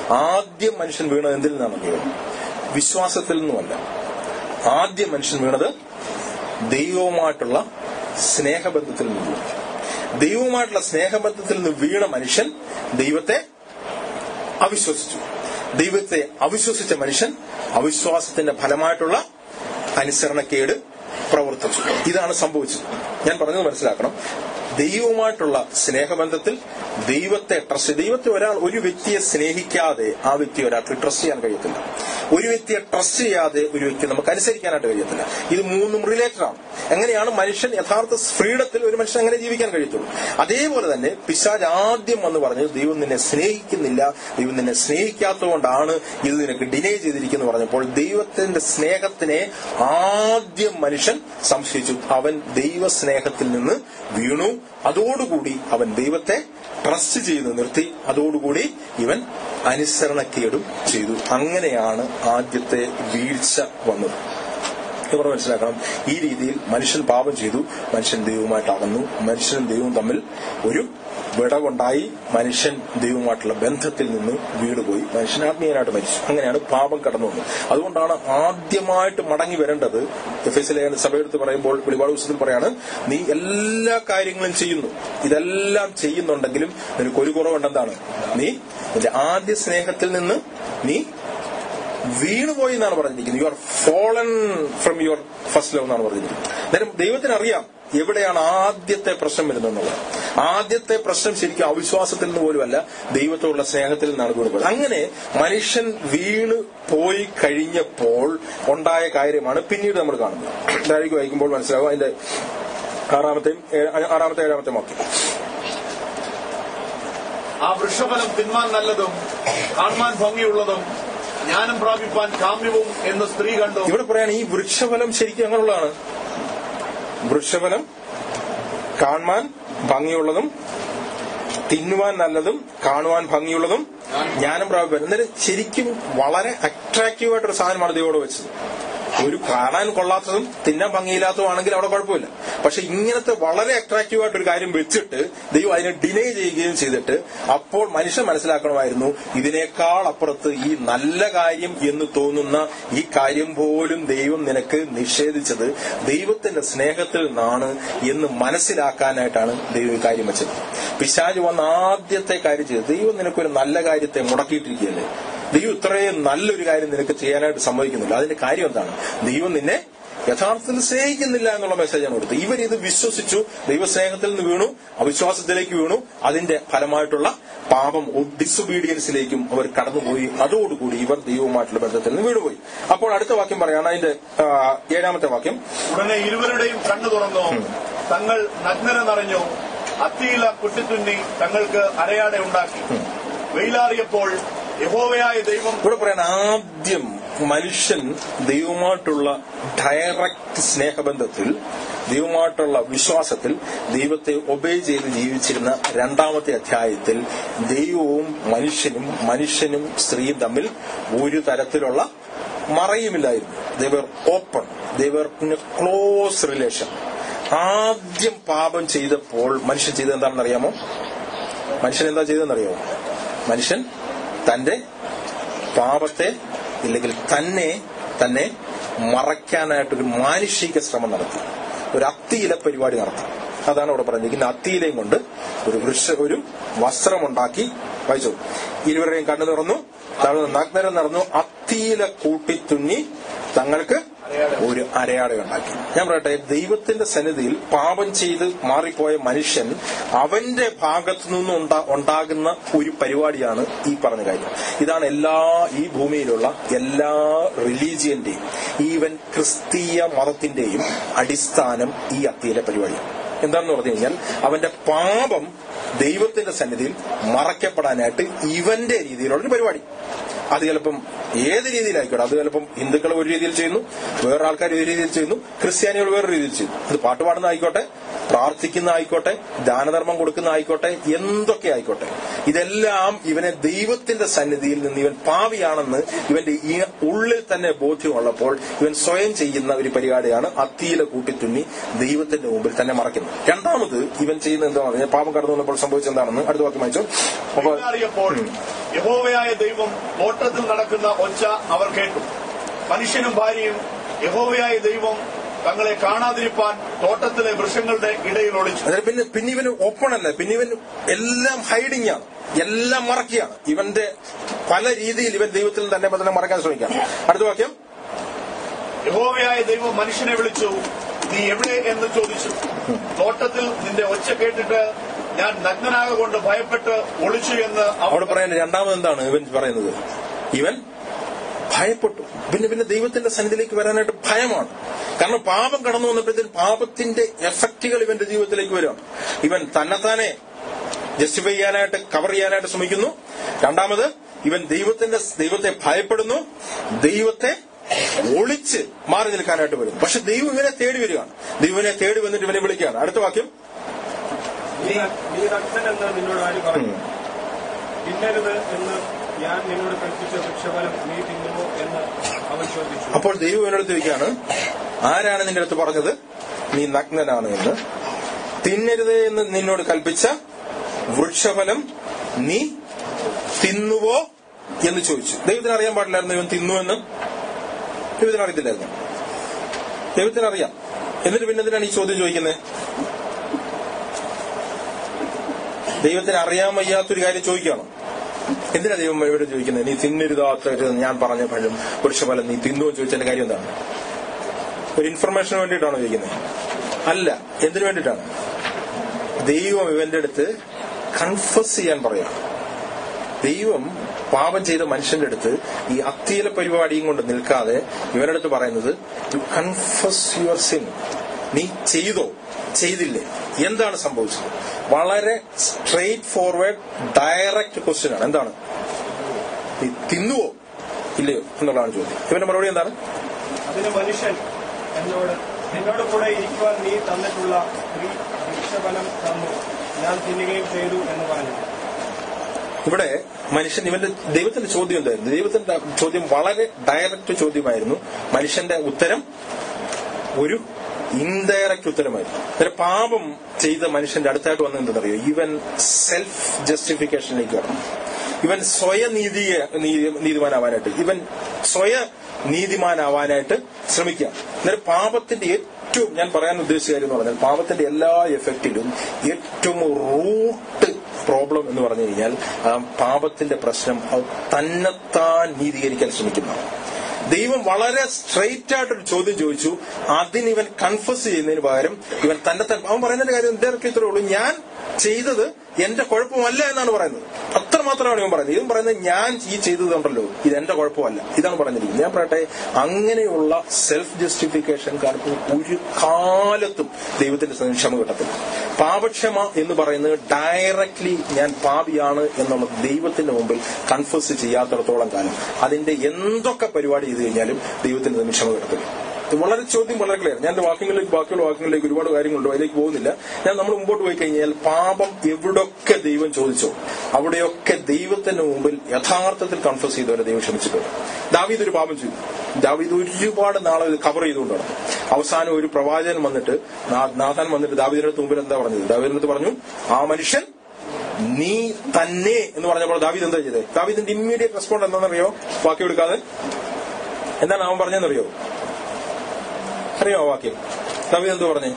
ആദ്യം മനുഷ്യൻ വീണത് എന്തിൽ നിന്നാണെന്നറിയോ വിശ്വാസത്തിൽ നിന്നുമല്ല ആദ്യം മനുഷ്യൻ വീണത് ദൈവവുമായിട്ടുള്ള സ്നേഹബന്ധത്തിൽ നിന്ന് വീണു. ദൈവവുമായിട്ടുള്ള സ്നേഹബന്ധത്തിൽ നിന്ന് വീണ മനുഷ്യൻ ദൈവത്തെ അവിശ്വസിച്ചു ദൈവത്തെ അവിശ്വസിച്ച മനുഷ്യൻ അവിശ്വാസത്തിന്റെ ഫലമായിട്ടുള്ള അനുസരണക്കേട് പ്രവർത്തിച്ചു ഇതാണ് സംഭവിച്ചത് ഞാൻ പറഞ്ഞത് മനസ്സിലാക്കണം ദൈവവുമായിട്ടുള്ള സ്നേഹബന്ധത്തിൽ ദൈവത്തെ ട്രസ്റ്റ് ദൈവത്തെ ഒരാൾ ഒരു വ്യക്തിയെ സ്നേഹിക്കാതെ ആ വ്യക്തി ഒരാൾക്ക് ട്രസ്റ്റ് ചെയ്യാൻ കഴിയത്തില്ല ഒരു വ്യക്തിയെ ട്രസ്റ്റ് ചെയ്യാതെ ഒരു വ്യക്തി നമുക്ക് അനുസരിക്കാനായിട്ട് കഴിയത്തില്ല ഇത് മൂന്നും റിലേറ്റഡ് ആണ് എങ്ങനെയാണ് മനുഷ്യൻ യഥാർത്ഥ ഫ്രീഡത്തിൽ ഒരു മനുഷ്യൻ അങ്ങനെ ജീവിക്കാൻ കഴിയത്തുള്ളൂ അതേപോലെ തന്നെ പിശാജ് ആദ്യം വന്ന് പറഞ്ഞു ദൈവം നിന്നെ സ്നേഹിക്കുന്നില്ല ദൈവം നിന്നെ സ്നേഹിക്കാത്തതുകൊണ്ടാണ് ഇത് നിനക്ക് ഡിനേ ചെയ്തിരിക്കുന്നു പറഞ്ഞപ്പോൾ ദൈവത്തിന്റെ സ്നേഹത്തിനെ ആദ്യം മനുഷ്യൻ സംശയിച്ചു അവൻ ദൈവ സ്നേഹത്തിൽ നിന്ന് വീണു അതോടുകൂടി അവൻ ദൈവത്തെ ട്രസ്റ്റ് ചെയ്ത് നിർത്തി അതോടുകൂടി ഇവൻ അനുസരണക്കേടും ചെയ്തു അങ്ങനെയാണ് ആദ്യത്തെ വീഴ്ച വന്നത് ഇവർ മനസ്സിലാക്കണം ഈ രീതിയിൽ മനുഷ്യൻ പാപം ചെയ്തു മനുഷ്യൻ ദൈവവുമായിട്ട് അകന്നു മനുഷ്യനും ദൈവവും തമ്മിൽ ഒരു വിടവുണ്ടായി മനുഷ്യൻ ദൈവവുമായിട്ടുള്ള ബന്ധത്തിൽ നിന്ന് വീടുപോയി മനുഷ്യൻ ആത്മീയനായിട്ട് മരിച്ചു അങ്ങനെയാണ് പാപം കടന്നു വന്നത് അതുകൊണ്ടാണ് ആദ്യമായിട്ട് മടങ്ങി വരേണ്ടത് എഫ് എസ് ലേഖന സഭയെടുത്ത് പറയുമ്പോൾ വെളിപാട് പുസ്തകത്തിൽ പറയാണ് നീ എല്ലാ കാര്യങ്ങളും ചെയ്യുന്നു ഇതെല്ലാം ചെയ്യുന്നുണ്ടെങ്കിലും നിനക്ക് ഒരു കുറവുണ്ടെന്താണ് നീ നിന്റെ ആദ്യ സ്നേഹത്തിൽ നിന്ന് നീ വീണുപോയി എന്നാണ് പറഞ്ഞിരിക്കുന്നത് you are fallen from your first love എന്നാണ് പറഞ്ഞിരിക്കുന്നത് അന്നേരം ദൈവത്തിന് അറിയാം എവിടെയാണ് ആദ്യത്തെ പ്രശ്നം വരുന്നതെന്നുള്ളത് ആദ്യത്തെ പ്രശ്നം ശരിക്കും അവിശ്വാസത്തിൽ നിന്ന് പോലുമല്ല ദൈവത്തോടുള്ള സ്നേഹത്തിൽ നിന്നാണ് വീണുപോയത് അങ്ങനെ മനുഷ്യൻ വീണ് പോയി കഴിഞ്ഞപ്പോൾ ഉണ്ടായ കാര്യമാണ് പിന്നീട് നമ്മൾ കാണുന്നത് താഴേക്ക് വായിക്കുമ്പോൾ മനസ്സിലാവും അതിന്റെ ആറാമത്തെയും ഏ- ആറാമത്തെ ഏഴാമത്തെ വാക്യം ആ വൃക്ഷഫലം തിന്മാൻ നല്ലതും കാണുവാൻ ഭംഗിയുള്ളതും ജ്ഞാനം പ്രാപിപ്പാൻ കാമ്യവും എന്ന് സ്ത്രീ കണ്ടു ഇവിടെ പറയാണ് ഈ വൃക്ഷഫലം ശരിക്കും അങ്ങനെയുള്ളതാണ് വൃക്ഷഫലം കാണുവാൻ ഭംഗിയുള്ളതും തിന്നുവാൻ നല്ലതും കാണുവാൻ ഭംഗിയുള്ളതും ജ്ഞാനം പ്രാപിക്കാൻ എന്നാലും ശരിക്കും വളരെ അട്രാക്റ്റീവ് ആയിട്ടൊരു സാധനമാണ് ദൈവോട് വെച്ചത് ഒരു കാണാൻ കൊള്ളാത്തതും തിന്നാൻ ഭംഗിയില്ലാത്തതുമാണെങ്കിൽ അവിടെ കുഴപ്പമില്ല പക്ഷെ ഇങ്ങനത്തെ വളരെ അട്രാക്റ്റീവ് ആയിട്ട് ഒരു കാര്യം വെച്ചിട്ട് ദൈവം അതിനെ ഡിനേ ചെയ്യുകയും ചെയ്തിട്ട് അപ്പോൾ മനുഷ്യൻ മനസ്സിലാക്കണമായിരുന്നു ഇതിനേക്കാൾ അപ്പുറത്ത് ഈ നല്ല കാര്യം എന്ന് തോന്നുന്ന ഈ കാര്യം പോലും ദൈവം നിനക്ക് നിഷേധിച്ചത് ദൈവത്തിന്റെ സ്നേഹത്തിൽ നിന്നാണ് എന്ന് മനസ്സിലാക്കാനായിട്ടാണ് ദൈവം ഈ കാര്യം വെച്ചത് പിശാജ് വന്ന ആദ്യത്തെ കാര്യം ചെയ്തത് ദൈവം നിനക്കൊരു നല്ല കാര്യത്തെ മുടക്കിയിട്ടിരിക്കുകയല്ലേ ദൈവം ഇത്രയും നല്ലൊരു കാര്യം നിനക്ക് ചെയ്യാനായിട്ട് സമ്മതിക്കുന്നില്ല അതിന്റെ കാര്യം എന്താണ് ദൈവം നിന്നെ യഥാർത്ഥത്തിൽ സ്നേഹിക്കുന്നില്ല എന്നുള്ള മെസ്സേജാണ് കൊടുത്തത് ഇവർ ഇത് വിശ്വസിച്ചു ദൈവസ്നേഹത്തിൽ നിന്ന് വീണു അവിശ്വാസത്തിലേക്ക് വീണു അതിന്റെ ഫലമായിട്ടുള്ള പാപം ഡിസൊബീഡിയൻസിലേക്കും അവർ കടന്നുപോയി അതോടുകൂടി ഇവർ ദൈവവുമായിട്ടുള്ള ബന്ധത്തിൽ നിന്ന് വീണുപോയി അപ്പോൾ അടുത്ത വാക്യം പറയാണ് അതിന്റെ ആ, ഏഴാമത്തെ വാക്യം ഉടനെ ഇരുവരുടെയും കണ്ണു തുറന്നു തങ്ങൾ നഗ്നരെന്നറിഞ്ഞു അത്തിയില കുട്ടിത്തുന്നി തങ്ങൾക്ക് അരയാടെ ഉണ്ടാക്കി വെയിലാറിയപ്പോൾ യഹോവയായ ദൈവം ഇവിടെ പറയാൻ ആദ്യം മനുഷ്യൻ ദൈവമായിട്ടുള്ള ഡയറക്റ്റ് സ്നേഹബന്ധത്തിൽ ദൈവമായിട്ടുള്ള വിശ്വാസത്തിൽ ദൈവത്തെ ഒബേ ചെയ്ത് ജീവിച്ചിരുന്ന രണ്ടാമത്തെ അധ്യായത്തിൽ ദൈവവും മനുഷ്യനും മനുഷ്യനും സ്ത്രീയും തമ്മിൽ ഒരു തരത്തിലുള്ള മറയുമില്ലായിരുന്നു they were open they were in a close relation ആദ്യം പാപം ചെയ്തപ്പോൾ മനുഷ്യൻ ചെയ്തത് എന്താണെന്ന് അറിയാമോ മനുഷ്യൻ എന്താ ചെയ്തതെന്നറിയാമോ മനുഷ്യൻ തന്റെ പാപത്തെ ഇല്ലെങ്കിൽ തന്നെ തന്നെ മറയ്ക്കാനായിട്ടൊരു മാനുഷിക ശ്രമം നടത്തി ഒരു അത്തിയില പരിപാടി നടത്തി അതാണ് ഇവിടെ പറഞ്ഞിരിക്കുന്നത് അത്തിയിലയും കൊണ്ട് ഒരു വൃക്ഷ ഒരു വസ്ത്രമുണ്ടാക്കി വായിച്ചു ഇരുവരുടെയും കണ്ണു തുറന്നു തളർന്നു നഗ്നരം നടന്നു അത്തിയില കൂട്ടിത്തുന്നി തങ്ങൾക്ക് ഒരു അരയാട ഉണ്ടാക്കി ഞാൻ പറയട്ടെ ദൈവത്തിന്റെ സന്നിധിയിൽ പാപം ചെയ്ത് മാറിപ്പോയ മനുഷ്യൻ അവന്റെ ഭാഗത്തു നിന്നും ഉണ്ടാ- ഉണ്ടാകുന്ന ഒരു പരിപാടിയാണ് ഈ പറഞ്ഞ കാര്യം ഇതാണ് എല്ലാ ഈ ഭൂമിയിലുള്ള എല്ലാ റിലീജിയന്റെയും ഈവൻ ക്രിസ്തീയ മതത്തിന്റെയും അടിസ്ഥാനം ഈ അത്തിയിലെ പരിപാടിയാണ് എന്താണെന്ന് പറഞ്ഞു കഴിഞ്ഞാൽ അവന്റെ പാപം ദൈവത്തിന്റെ സന്നിധിയിൽ മറയ്ക്കപ്പെടാനായിട്ട് ഇവന്റെ രീതിയിലുള്ള ഒരു പരിപാടി അത് ചിലപ്പം ഏത് രീതിയിലായിക്കോട്ടെ അത് ചിലപ്പം ഹിന്ദുക്കൾ ഒരു രീതിയിൽ ചെയ്യുന്നു വേറെ ആൾക്കാർ ഒരു രീതിയിൽ ചെയ്യുന്നു ക്രിസ്ത്യാനികൾ വേറെ രീതിയിൽ ചെയ്യുന്നു അത് പാട്ട് പാടുന്ന ആയിക്കോട്ടെ പ്രാർത്ഥിക്കുന്ന ആയിക്കോട്ടെ ദാനധർമ്മം കൊടുക്കുന്ന ആയിക്കോട്ടെ എന്തൊക്കെ ആയിക്കോട്ടെ ഇതെല്ലാം ഇവനെ ദൈവത്തിന്റെ സന്നിധിയിൽ നിന്ന് ഇവൻ പാവിയാണെന്ന് ഇവന്റെ ഈ ഉള്ളിൽ തന്നെ ബോധ്യമുള്ളപ്പോൾ ഇവൻ സ്വയം ചെയ്യുന്ന ഒരു പരിപാടിയാണ് അത്തിയില കൂട്ടിത്തുന്നി ദൈവത്തിന്റെ മുമ്പിൽ തന്നെ മറയ്ക്കുന്നത് രണ്ടാമത് ഇവൻ ചെയ്യുന്ന എന്താണെന്ന് പറഞ്ഞാൽ പാപം കടന്നു വന്നപ്പോൾ സംഭവിച്ചത് എന്താണെന്ന് അടുത്ത വാക്യം വായിച്ചു അപ്പൊ അറിയപ്പോൾ യഹോവയായ ദൈവം തോട്ടത്തിൽ നടക്കുന്ന ഒച്ച അവർ കേട്ടു മനുഷ്യനും ഭാര്യയും യഹോവയായ ദൈവം തങ്ങളെ കാണാതിരിപ്പാൻ തോട്ടത്തിലെ വൃക്ഷങ്ങളുടെ ഇടയിൽ ഒളിച്ചു അതായത് പിന്നെ പിന്നെ ഇവന് ഓപ്പൺ അല്ല പിന്നെ ഇവൻ എല്ലാം ഹൈഡിങ് ആണ് എല്ലാം മറക്കുകയാണ് ഇവന്റെ പല രീതിയിൽ ഇവൻ ദൈവത്തിൽ തന്നെ തന്നെ മറക്കാൻ ശ്രമിക്കുകയാണ് അടുത്ത വാക്യം യഹോവയായ ദൈവം മനുഷ്യനെ വിളിച്ചു നീ എവിടെ എന്ന് ചോദിച്ചു തോട്ടത്തിൽ നിന്റെ ഒച്ച കേട്ടിട്ട് ഞാൻ നഗ്നനാകൊണ്ട് ഭയപ്പെട്ട് ഒളിച്ചു എന്ന് അവിടെ അവർ പറയുന്നത് രണ്ടാമത് എന്താണ് ഇവൻ പറയുന്നത് ഇവൻ ഭയപ്പെട്ടു പിന്നെ പിന്നെ ദൈവത്തിന്റെ സന്നിധിയിലേക്ക് വരാനായിട്ട് ഭയമാണ് കാരണം പാപം കടന്നു വന്നപ്പോഴത്തേക്കും പാപത്തിന്റെ എഫക്റ്റുകൾ ഇവന്റെ ജീവിതത്തിലേക്ക് വരികയാണ് ഇവൻ തന്നെത്താനെ ജസ്റ്റിഫൈ ചെയ്യാനായിട്ട് കവർ ചെയ്യാനായിട്ട് ശ്രമിക്കുന്നു രണ്ടാമത് ഇവൻ ദൈവത്തിന്റെ ദൈവത്തെ ഭയപ്പെടുന്നു ദൈവത്തെ ഒളിച്ച് മാറി നിൽക്കാനായിട്ട് വരും പക്ഷെ ദൈവം ഇവനെ തേടി വരികയാണ് ദൈവനെ തേടി വന്നിട്ട് ഇവനെ വിളിക്കുകയാണ് അടുത്ത വാക്യം നീ നീ നഗ്നനെന്ന് നിന്നോട് ആര് പറഞ്ഞു തിന്നരുത് എന്ന് ഞാൻ നിന്നോട് കൽപ്പിച്ച വൃക്ഷഫലം നീ തിന്നുമോ എന്ന് അവൻ ചോദിച്ചു അപ്പോൾ ദൈവം എന്നോട് ചോദിക്കുകയാണ് ആരാണ് നിന്റെ അടുത്ത് പറഞ്ഞത് നീ നഗ്നനാണ് എന്ന് തിന്നരുത് എന്ന് നിന്നോട് കൽപ്പിച്ച വൃക്ഷഫലം നീ തിന്നുവോ എന്ന് ചോദിച്ചു ദൈവത്തിന് അറിയാൻ പാടില്ലായിരുന്നു ഇവൻ തിന്നു എന്ന് ദൈവത്തിന് അറിയത്തില്ലായിരുന്നു ദൈവത്തിന് അറിയാം എന്നിട്ട് പിന്നെ എന്തിനാണ് ഈ ചോദ്യം ചോദിക്കുന്നത് ദൈവത്തിന് അറിയാൻ വയ്യാത്തൊരു കാര്യം ചോദിക്കുകയാണോ എന്തിനാ ദൈവം ഇവിടെ ചോദിക്കുന്നത് നീ തിന്നരുതാത്ത ഒരു ഞാൻ പറഞ്ഞ പഴം വൃക്ഷഫലം നീ തിന്നുവോ എന്ന് ചോദിച്ചതിന്റെ കാര്യം എന്താണ് ഒരു ഇൻഫർമേഷന് വേണ്ടിയിട്ടാണോ ചോദിക്കുന്നത് അല്ല എന്തിനു വേണ്ടിയിട്ടാണ് ദൈവം ഇവന്റെ അടുത്ത് കൺഫസ് ചെയ്യാൻ പറയാം ദൈവം പാപം ചെയ്ത മനുഷ്യന്റെ അടുത്ത് ഈ അത്തിയിലെ പരിപാടിയും കൊണ്ട് നിൽക്കാതെ ഇവരുടെ അടുത്ത് പറയുന്നത് യു കൺഫസ് യുവർ സിൻ നീ ചെയ്തോ ചെയ്തില്ലേ എന്താണ് സംഭവിച്ചത് വളരെ സ്ട്രെയിറ്റ് ഫോർവേഡ് ഡയറക്റ്റ് ക്വസ്റ്റ്യൻ ആണ് എന്താണ് നീ തിന്നുവോ ഇല്ലയോ എന്നുള്ളതാണ് ചോദ്യം ഇവന്റെ മറുപടി എന്താണ് അതിന് മനുഷ്യൻ എന്നോട് എന്നോട് കൂടെ ഇരിക്കുവാൻ നീ തന്നിട്ടുള്ള സ്ത്രീ വൃക്ഷഫലം തന്നു ഞാൻ തിന്നുകയും ചെയ്തു എന്ന് പറഞ്ഞു ഇവിടെ മനുഷ്യൻ ഇവന്റെ ദൈവത്തിന്റെ ചോദ്യം എന്തായിരുന്നു ദൈവത്തിന്റെ ചോദ്യം വളരെ ഡയറക്റ്റ് ചോദ്യമായിരുന്നു മനുഷ്യന്റെ ഉത്തരം ഒരു ഇൻഡയറക്റ്റ് ഉത്തരമായിരുന്നു അന്നേരം പാപം ചെയ്ത മനുഷ്യന്റെ അടുത്തായിട്ട് വന്നത് എന്തെന്നറിയോ ഇവൻ സെൽഫ് ജസ്റ്റിഫിക്കേഷനിലേക്ക് കടന്നു ഇവൻ സ്വയനീതിയെ നീതി- നീതിമാനാവാനായിട്ട് ഇവൻ സ്വയ നീതിമാനാവാനായിട്ട് ശ്രമിക്കുക അന്നേരം പാപത്തിന്റെ ഏറ്റവും ഞാൻ പറയാൻ ഉദ്ദേശിച്ച കാര്യം എന്ന് പറഞ്ഞാൽ പാപത്തിന്റെ എല്ലാ എഫക്റ്റിലും ഏറ്റവും റൂട്ട് പ്രോബ്ലം എന്ന് പറഞ്ഞു കഴിഞ്ഞാൽ ആ പാപത്തിന്റെ പ്രശ്നം അത് തന്നെത്താൻ നീതീകരിക്കാൻ ശ്രമിക്കുന്നതാണ് ദൈവം വളരെ സ്ട്രെയിറ്റ് ആയിട്ടൊരു ചോദ്യം ചോദിച്ചു അതിന് ഇവൻ കൺഫസ് ചെയ്യുന്നതിന് പകരം ഇവൻ തന്നെ തന്നെ അവൻ പറയുന്നതിന്റെ കാര്യം എന്തായിരിക്കും ഇത്രേ ഉള്ളൂ ഞാൻ ചെയ്തത് എന്റെ കുഴപ്പമല്ല എന്നാണ് പറയുന്നത് അത്ര മാത്രമാണ് ഇവൻ പറയുന്നത് ഇവൻ പറയുന്നത് ഞാൻ ഈ ചെയ്തതുണ്ടല്ലോ ഇത് എന്റെ കുഴപ്പമല്ല ഇതാണ് പറഞ്ഞിരിക്കുന്നത് ഞാൻ പറയട്ടെ അങ്ങനെയുള്ള സെൽഫ് ജസ്റ്റിഫിക്കേഷൻകാർക്ക് ഒരു കാലത്തും ദൈവത്തിന്റെ സന്നിധി ക്ഷമ കിട്ടത്തില്ല പാപക്ഷമ എന്ന് പറയുന്നത് ഡയറക്ട്ലി ഞാൻ പാപിയാണ് എന്നുള്ളത് ദൈവത്തിന്റെ മുമ്പിൽ കൺഫേസ് ചെയ്യാത്തിടത്തോളം കാലം അതിന്റെ എന്തൊക്കെ പരിപാടി ചെയ്തു കഴിഞ്ഞാലും ദൈവത്തിന്റെ മുമ്പിൽ ക്ഷമ കിട്ടത്തില്ല ഇത് വളരെ ചോദ്യം വളരെ ക്ലിയർ ഞാൻ എന്റെ വാക്യങ്ങളിലേക്ക് ബാക്കിയുള്ള വാക്യങ്ങളിലേക്ക് ഒരുപാട് കാര്യങ്ങളുണ്ട് അതിലേക്ക് പോകുന്നില്ല ഞാൻ നമ്മൾ മുമ്പോട്ട് പോയി കഴിഞ്ഞാൽ പാപം എവിടൊക്കെ ദൈവം ചോദിച്ചോ അവിടെയൊക്കെ ദൈവത്തിന്റെ മുമ്പിൽ യഥാർത്ഥത്തിൽ കൺഫ്യൂസ് ചെയ്തവരെ ദൈവം ക്ഷമിച്ചിട്ടുണ്ട് ദാവീദ് ഒരു പാപം ചെയ്തു ദാവീദ് ഒരുപാട് നാളെ ഇത് കവർ ചെയ്തുകൊണ്ടാണ് അവസാനം ഒരു പ്രവാചകൻ വന്നിട്ട് നാ- നാഥാൻ വന്നിട്ട് ദാവീദിന്റെ അടുത്ത് മുമ്പിൽ എന്താ പറഞ്ഞത് ദാവീദിന്റെ അടുത്ത് പറഞ്ഞു ആ മനുഷ്യൻ നീ തന്നെ എന്ന് പറഞ്ഞപ്പോൾ ദാവീദ് എന്താ ചെയ്തത് ദാവീദിന്റെ ഇമ്മീഡിയറ്റ് റെസ്പോണ്ട് എന്താണെന്നറിയോ വാക്യം എടുക്കാതെ എന്താണ് അവൻ പറഞ്ഞതെന്നറിയോ അറിയോ ആ വാക്യം ദാവീദ് എന്തോ പറഞ്ഞേ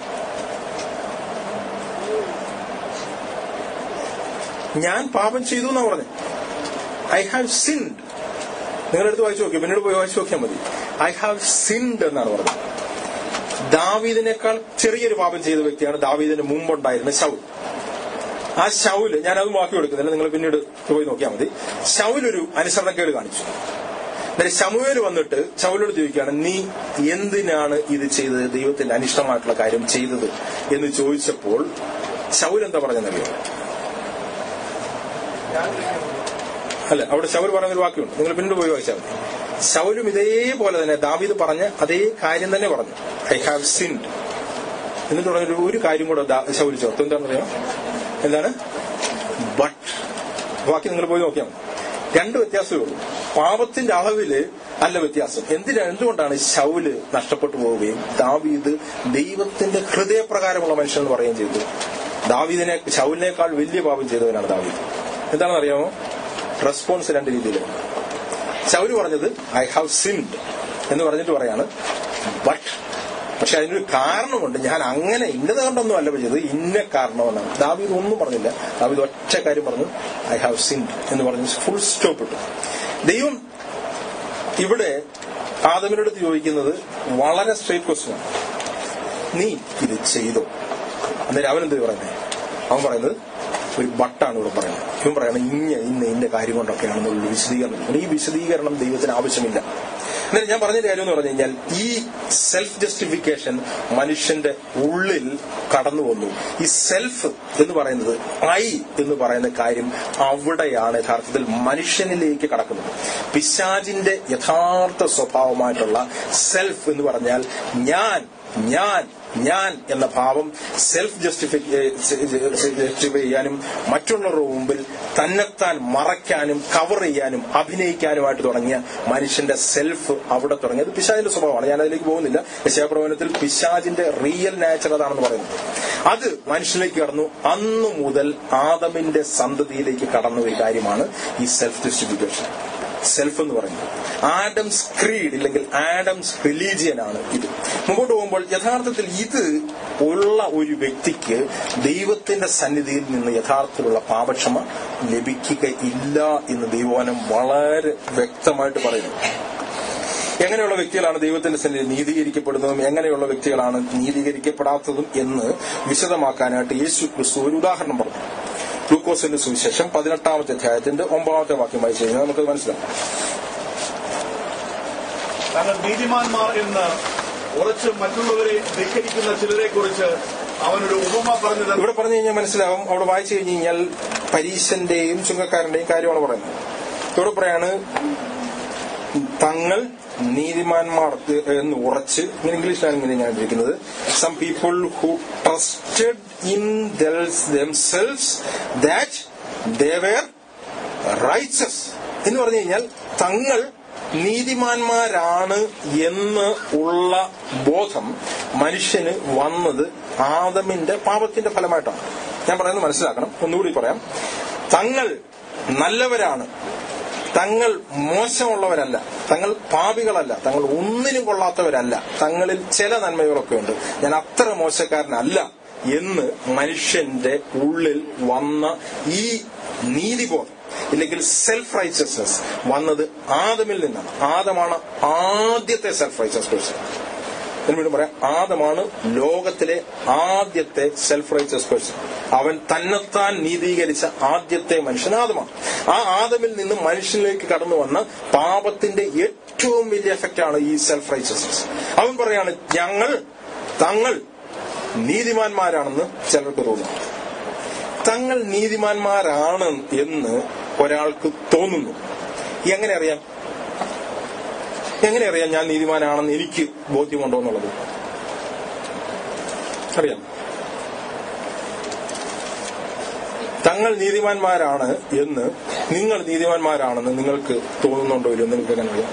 ഞാൻ പാപം ചെയ്തു എന്നാ പറഞ്ഞേ ഐ ഹാവ് സിൻഡ് നിങ്ങളുടെ അടുത്ത് വായിച്ചു നോക്കിയോ പിന്നീട് പോയി വായിച്ചു നോക്കിയാൽ മതി ഐ ഹാവ് സിൻഡ് എന്നാണ് പറഞ്ഞത് ദാവീദിനേക്കാൾ ചെറിയൊരു പാപം ചെയ്ത വ്യക്തിയാണ് ദാവീദിന് മുമ്പുണ്ടായിരുന്ന ശൗൽ ആ ശൗല് ഞാൻ അത് വാക്കി കൊടുക്കുന്നില്ല നിങ്ങൾ പിന്നീട് പോയി നോക്കിയാൽ മതി ശൗൽ ഒരു അനുസരണക്കേട് കാണിച്ചു എന്നിട്ട് ശമുവേൽ വന്നിട്ട് ശൗലോട് ചോദിക്കുകയാണ് നീ എന്തിനാണ് ഇത് ചെയ്തത് ദൈവത്തിന്റെ അനിഷ്ടമായിട്ടുള്ള കാര്യം ചെയ്തത് എന്ന് ചോദിച്ചപ്പോൾ ശൗൽ എന്താ പറഞ്ഞെന്നറിയോ ഞാൻ തിന്നുന്നു. അല്ല അവിടെ ശൗൽ പറയുന്ന ഒരു വാക്യമുണ്ട് നിങ്ങൾ പിന്നീട് പോയി വായിച്ചാൽ മതി ശൗലും ഇതേപോലെ തന്നെ ദാവീദ് പറഞ്ഞ അതേ കാര്യം തന്നെ പറഞ്ഞു ഐ ഹാവ് സിൻഡ് എന്നിട്ട് പറഞ്ഞ ഒരു- ഒരു കാര്യം കൂടെ ദാ- ശൗല് ചേർത്തു എന്താണെന്ന് അറിയാം എന്താണ് ബട്ട് ബാക്കി നിങ്ങൾ പോയി നോക്കിയാൽ മതി രണ്ട് വ്യത്യാസമേ ഉള്ളൂ പാപത്തിന്റെ അളവില് അല്ല വ്യത്യാസം എന്തിനാ എന്തുകൊണ്ടാണ് ശൗല് നഷ്ടപ്പെട്ടു പോവുകയും ദാവീദ് ദൈവത്തിന്റെ ഹൃദയപ്രകാരമുള്ള മനുഷ്യൻ എന്ന് പറയുകയും ചെയ്തത് ദാവീദിനെ ശൗലിനേക്കാൾ വലിയ പാപം ചെയ്തവനാണ് ദാവീദ് എന്താണെന്ന് അറിയാമോ റെസ്പോൺസ് രണ്ട് രീതിയിലാണ് ശൗല് പറഞ്ഞത് ഐ ഹാവ് സിൻഡ് എന്ന് പറഞ്ഞിട്ട് പറയാണ് ബട്ട് പക്ഷെ അതിനൊരു കാരണമുണ്ട് ഞാൻ അങ്ങനെ ഇന്നത് കൊണ്ടൊന്നും അല്ല ചെയ്തത് ഇന്ന കാരണമെന്നാണ് ദാവീദ് ഒന്നും പറഞ്ഞില്ല ദാവീദ് ഒറ്റ കാര്യം പറഞ്ഞു ഐ ഹാവ് സിൻഡ് എന്ന് പറഞ്ഞ് ഫുൾ സ്റ്റോപ്പ് ഇട്ടു ദൈവം ഇവിടെ ആദമിനോട് ചോദിക്കുന്നത് വളരെ സ്ട്രേറ്റ് ക്വസ്റ്റ്യൻ ആണ് നീ ഇത് ചെയ്തോ അന്നേരം അവൻ എന്ത് പറയുന്നത് അവൻ പറയുന്നത് ഒരു ബട്ടാണ് ഇവിടെ പറയുന്നത് ഇവൻ പറയുന്നത് ഇന്ന ഇന്ന ഇന്ന കാര്യം കൊണ്ടൊക്കെയാണെന്നുള്ള വിശദീകരണം ഈ വിശദീകരണം ദൈവത്തിന് ആവശ്യമില്ല എന്നിട്ട് ഞാൻ പറഞ്ഞ കാര്യം എന്ന് പറഞ്ഞു കഴിഞ്ഞാൽ ഈ സെൽഫ് ജസ്റ്റിഫിക്കേഷൻ മനുഷ്യന്റെ ഉള്ളിൽ കടന്നു വന്നു ഈ സെൽഫ് എന്ന് പറയുന്നത് ഐ എന്ന് പറയുന്ന കാര്യം അവിടെയാണ് യഥാർത്ഥത്തിൽ മനുഷ്യനിലേക്ക് കടക്കുന്നത് പിശാജിന്റെ യഥാർത്ഥ സ്വഭാവമായിട്ടുള്ള സെൽഫ് എന്ന് പറഞ്ഞാൽ ഞാൻ ഞാൻ ഞാൻ എന്ന ഭാവം സെൽഫ് ജസ്റ്റിഫൈ ജസ്റ്റിഫൈ ചെയ്യാനും മറ്റുള്ളവരുടെ മുമ്പിൽ തന്നെത്താൻ മറയ്ക്കാനും കവർ ചെയ്യാനും അഭിനയിക്കാനുമായിട്ട് തുടങ്ങിയ മനുഷ്യന്റെ സെൽഫ് അവിടെ തുടങ്ങിയത് പിശാജിന്റെ സ്വഭാവമാണ് ഞാൻ അതിലേക്ക് പോകുന്നില്ല യശാപ്രവചനത്തിൽ പിശാജിന്റെ റിയൽ നാച്ചർ അതാണെന്ന് പറയുന്നത് അത് മനുഷ്യനിലേക്ക് കടന്നു അന്നു മുതൽ ആദമിന്റെ സന്തതിയിലേക്ക് കടന്ന ഒരു കാര്യമാണ് ഈ സെൽഫ് ജസ്റ്റിഫിക്കേഷൻ സെൽഫ് എന്ന് പറയുന്നത് ആഡംസ് ക്രീഡ് ഇല്ലെങ്കിൽ ആഡംസ് റിലീജിയൻ ആണ് ഇത് മുമ്പോട്ട് പോകുമ്പോൾ യഥാർത്ഥത്തിൽ ഇത് ഉള്ള ഒരു വ്യക്തിക്ക് ദൈവത്തിന്റെ സന്നിധിയിൽ നിന്ന് യഥാർത്ഥത്തിലുള്ള പാപക്ഷമ ലഭിക്കുകയില്ല എന്ന് ദൈവവനം വളരെ വ്യക്തമായിട്ട് പറയുന്നു എങ്ങനെയുള്ള വ്യക്തികളാണ് ദൈവത്തിന്റെ സന്നിധി നീതീകരിക്കപ്പെടുന്നതും എങ്ങനെയുള്ള വ്യക്തികളാണ് നീതീകരിക്കപ്പെടാത്തതും എന്ന് വിശദമാക്കാനായിട്ട് യേശു ക്രിസ്തു ഒരു ഉദാഹരണം പറഞ്ഞു ഗ്ലൂക്കോസിന്റെ സുവിശേഷം പതിനെട്ടാമത്തെ അധ്യായത്തിന്റെ ഒമ്പതാമത്തെ വാക്യം വായിച്ചു കഴിഞ്ഞാൽ നമുക്കത് മനസ്സിലാവും തങ്ങൾ നീതിമാന്മാർ എന്ന് ഉറച്ച് മറ്റുള്ളവരെ ധിക്കരിക്കുന്ന ചിലരെ കുറിച്ച് അവനൊരു ഉപമ പറഞ്ഞത് ഇവിടെ പറഞ്ഞു കഴിഞ്ഞാൽ മനസ്സിലാവും അവിടെ വായിച്ചു കഴിഞ്ഞ് കഴിഞ്ഞാൽ പരീശന്റെയും ചുങ്കക്കാരന്റെയും കാര്യമാണ് പറയുന്നത് ഇവിടെ പറയാണ് തങ്ങൾ നീതിമാന്മാർ എന്ന് ഉറച്ച് ഇങ്ങനെ ഇംഗ്ലീഷിലാണ് ഇങ്ങനെ ഞാൻ ഇരിക്കുന്നത് some people who trusted in themselves that they were righteous എന്ന് പറഞ്ഞു കഴിഞ്ഞാൽ തങ്ങൾ നീതിമാന്മാരാണ് എന്ന് ഉള്ള ബോധം മനുഷ്യന് വന്നത് ആദമിന്റെ പാപത്തിന്റെ ഫലമായിട്ടാണ് ഞാൻ പറയുന്നത് മനസ്സിലാക്കണം ഒന്നുകൂടി പറയാം തങ്ങൾ നല്ലവരാണ് തങ്ങൾ മോശമുള്ളവരല്ല തങ്ങൾ പാപികളല്ല തങ്ങൾ ഒന്നിനും കൊള്ളാത്തവരല്ല തങ്ങളിൽ ചില നന്മകളൊക്കെ ഉണ്ട് ഞാൻ അത്ര മോശക്കാരനല്ല എന്ന് മനുഷ്യന്റെ ഉള്ളിൽ വന്ന ഈ നീതിബോധം ഇല്ലെങ്കിൽ സെൽഫ് റൈച്ചസ്നെസ് വന്നത് ആദമിൽ നിന്നാണ് ആദമാണ് ആദ്യത്തെ സെൽഫ് റൈച്ചസ് പേഴ്സൺ എന്ന് വീണ്ടും പറയാം ആദമാണ് ലോകത്തിലെ ആദ്യത്തെ സെൽഫ് റൈച്ചസ് പേഴ്സൺ അവൻ തന്നെത്താൻ നീതീകരിച്ച ആദ്യത്തെ മനുഷ്യൻ ആദമാണ് ആ ആദമിൽ നിന്ന് മനുഷ്യനിലേക്ക് കടന്നു വന്ന പാപത്തിന്റെ ഏറ്റവും വലിയ എഫക്റ്റ് ആണ് ഈ സെൽഫ് റൈച്ചസ്നസ് അവൻ പറയാണ് ഞങ്ങൾ തങ്ങൾ നീതിമാന്മാരാണെന്ന് ചിലർക്ക് തോന്നുന്നു തങ്ങൾ നീതിമാന്മാരാണ് എന്ന് ഒരാൾക്ക് തോന്നുന്നു എങ്ങനെ അറിയാം എങ്ങനെ അറിയാം ഞാൻ നീതിമാനാണെന്ന് എനിക്ക് ബോധ്യമുണ്ടോ എന്നുള്ളത് അറിയാം തങ്ങൾ നീതിമാന്മാരാണ് എന്ന് നിങ്ങൾ നീതിമാന്മാരാണെന്ന് നിങ്ങൾക്ക് തോന്നുന്നുണ്ടോ ഇല്ലയോ എന്ന് നിങ്ങൾക്ക് എങ്ങനെ അറിയാം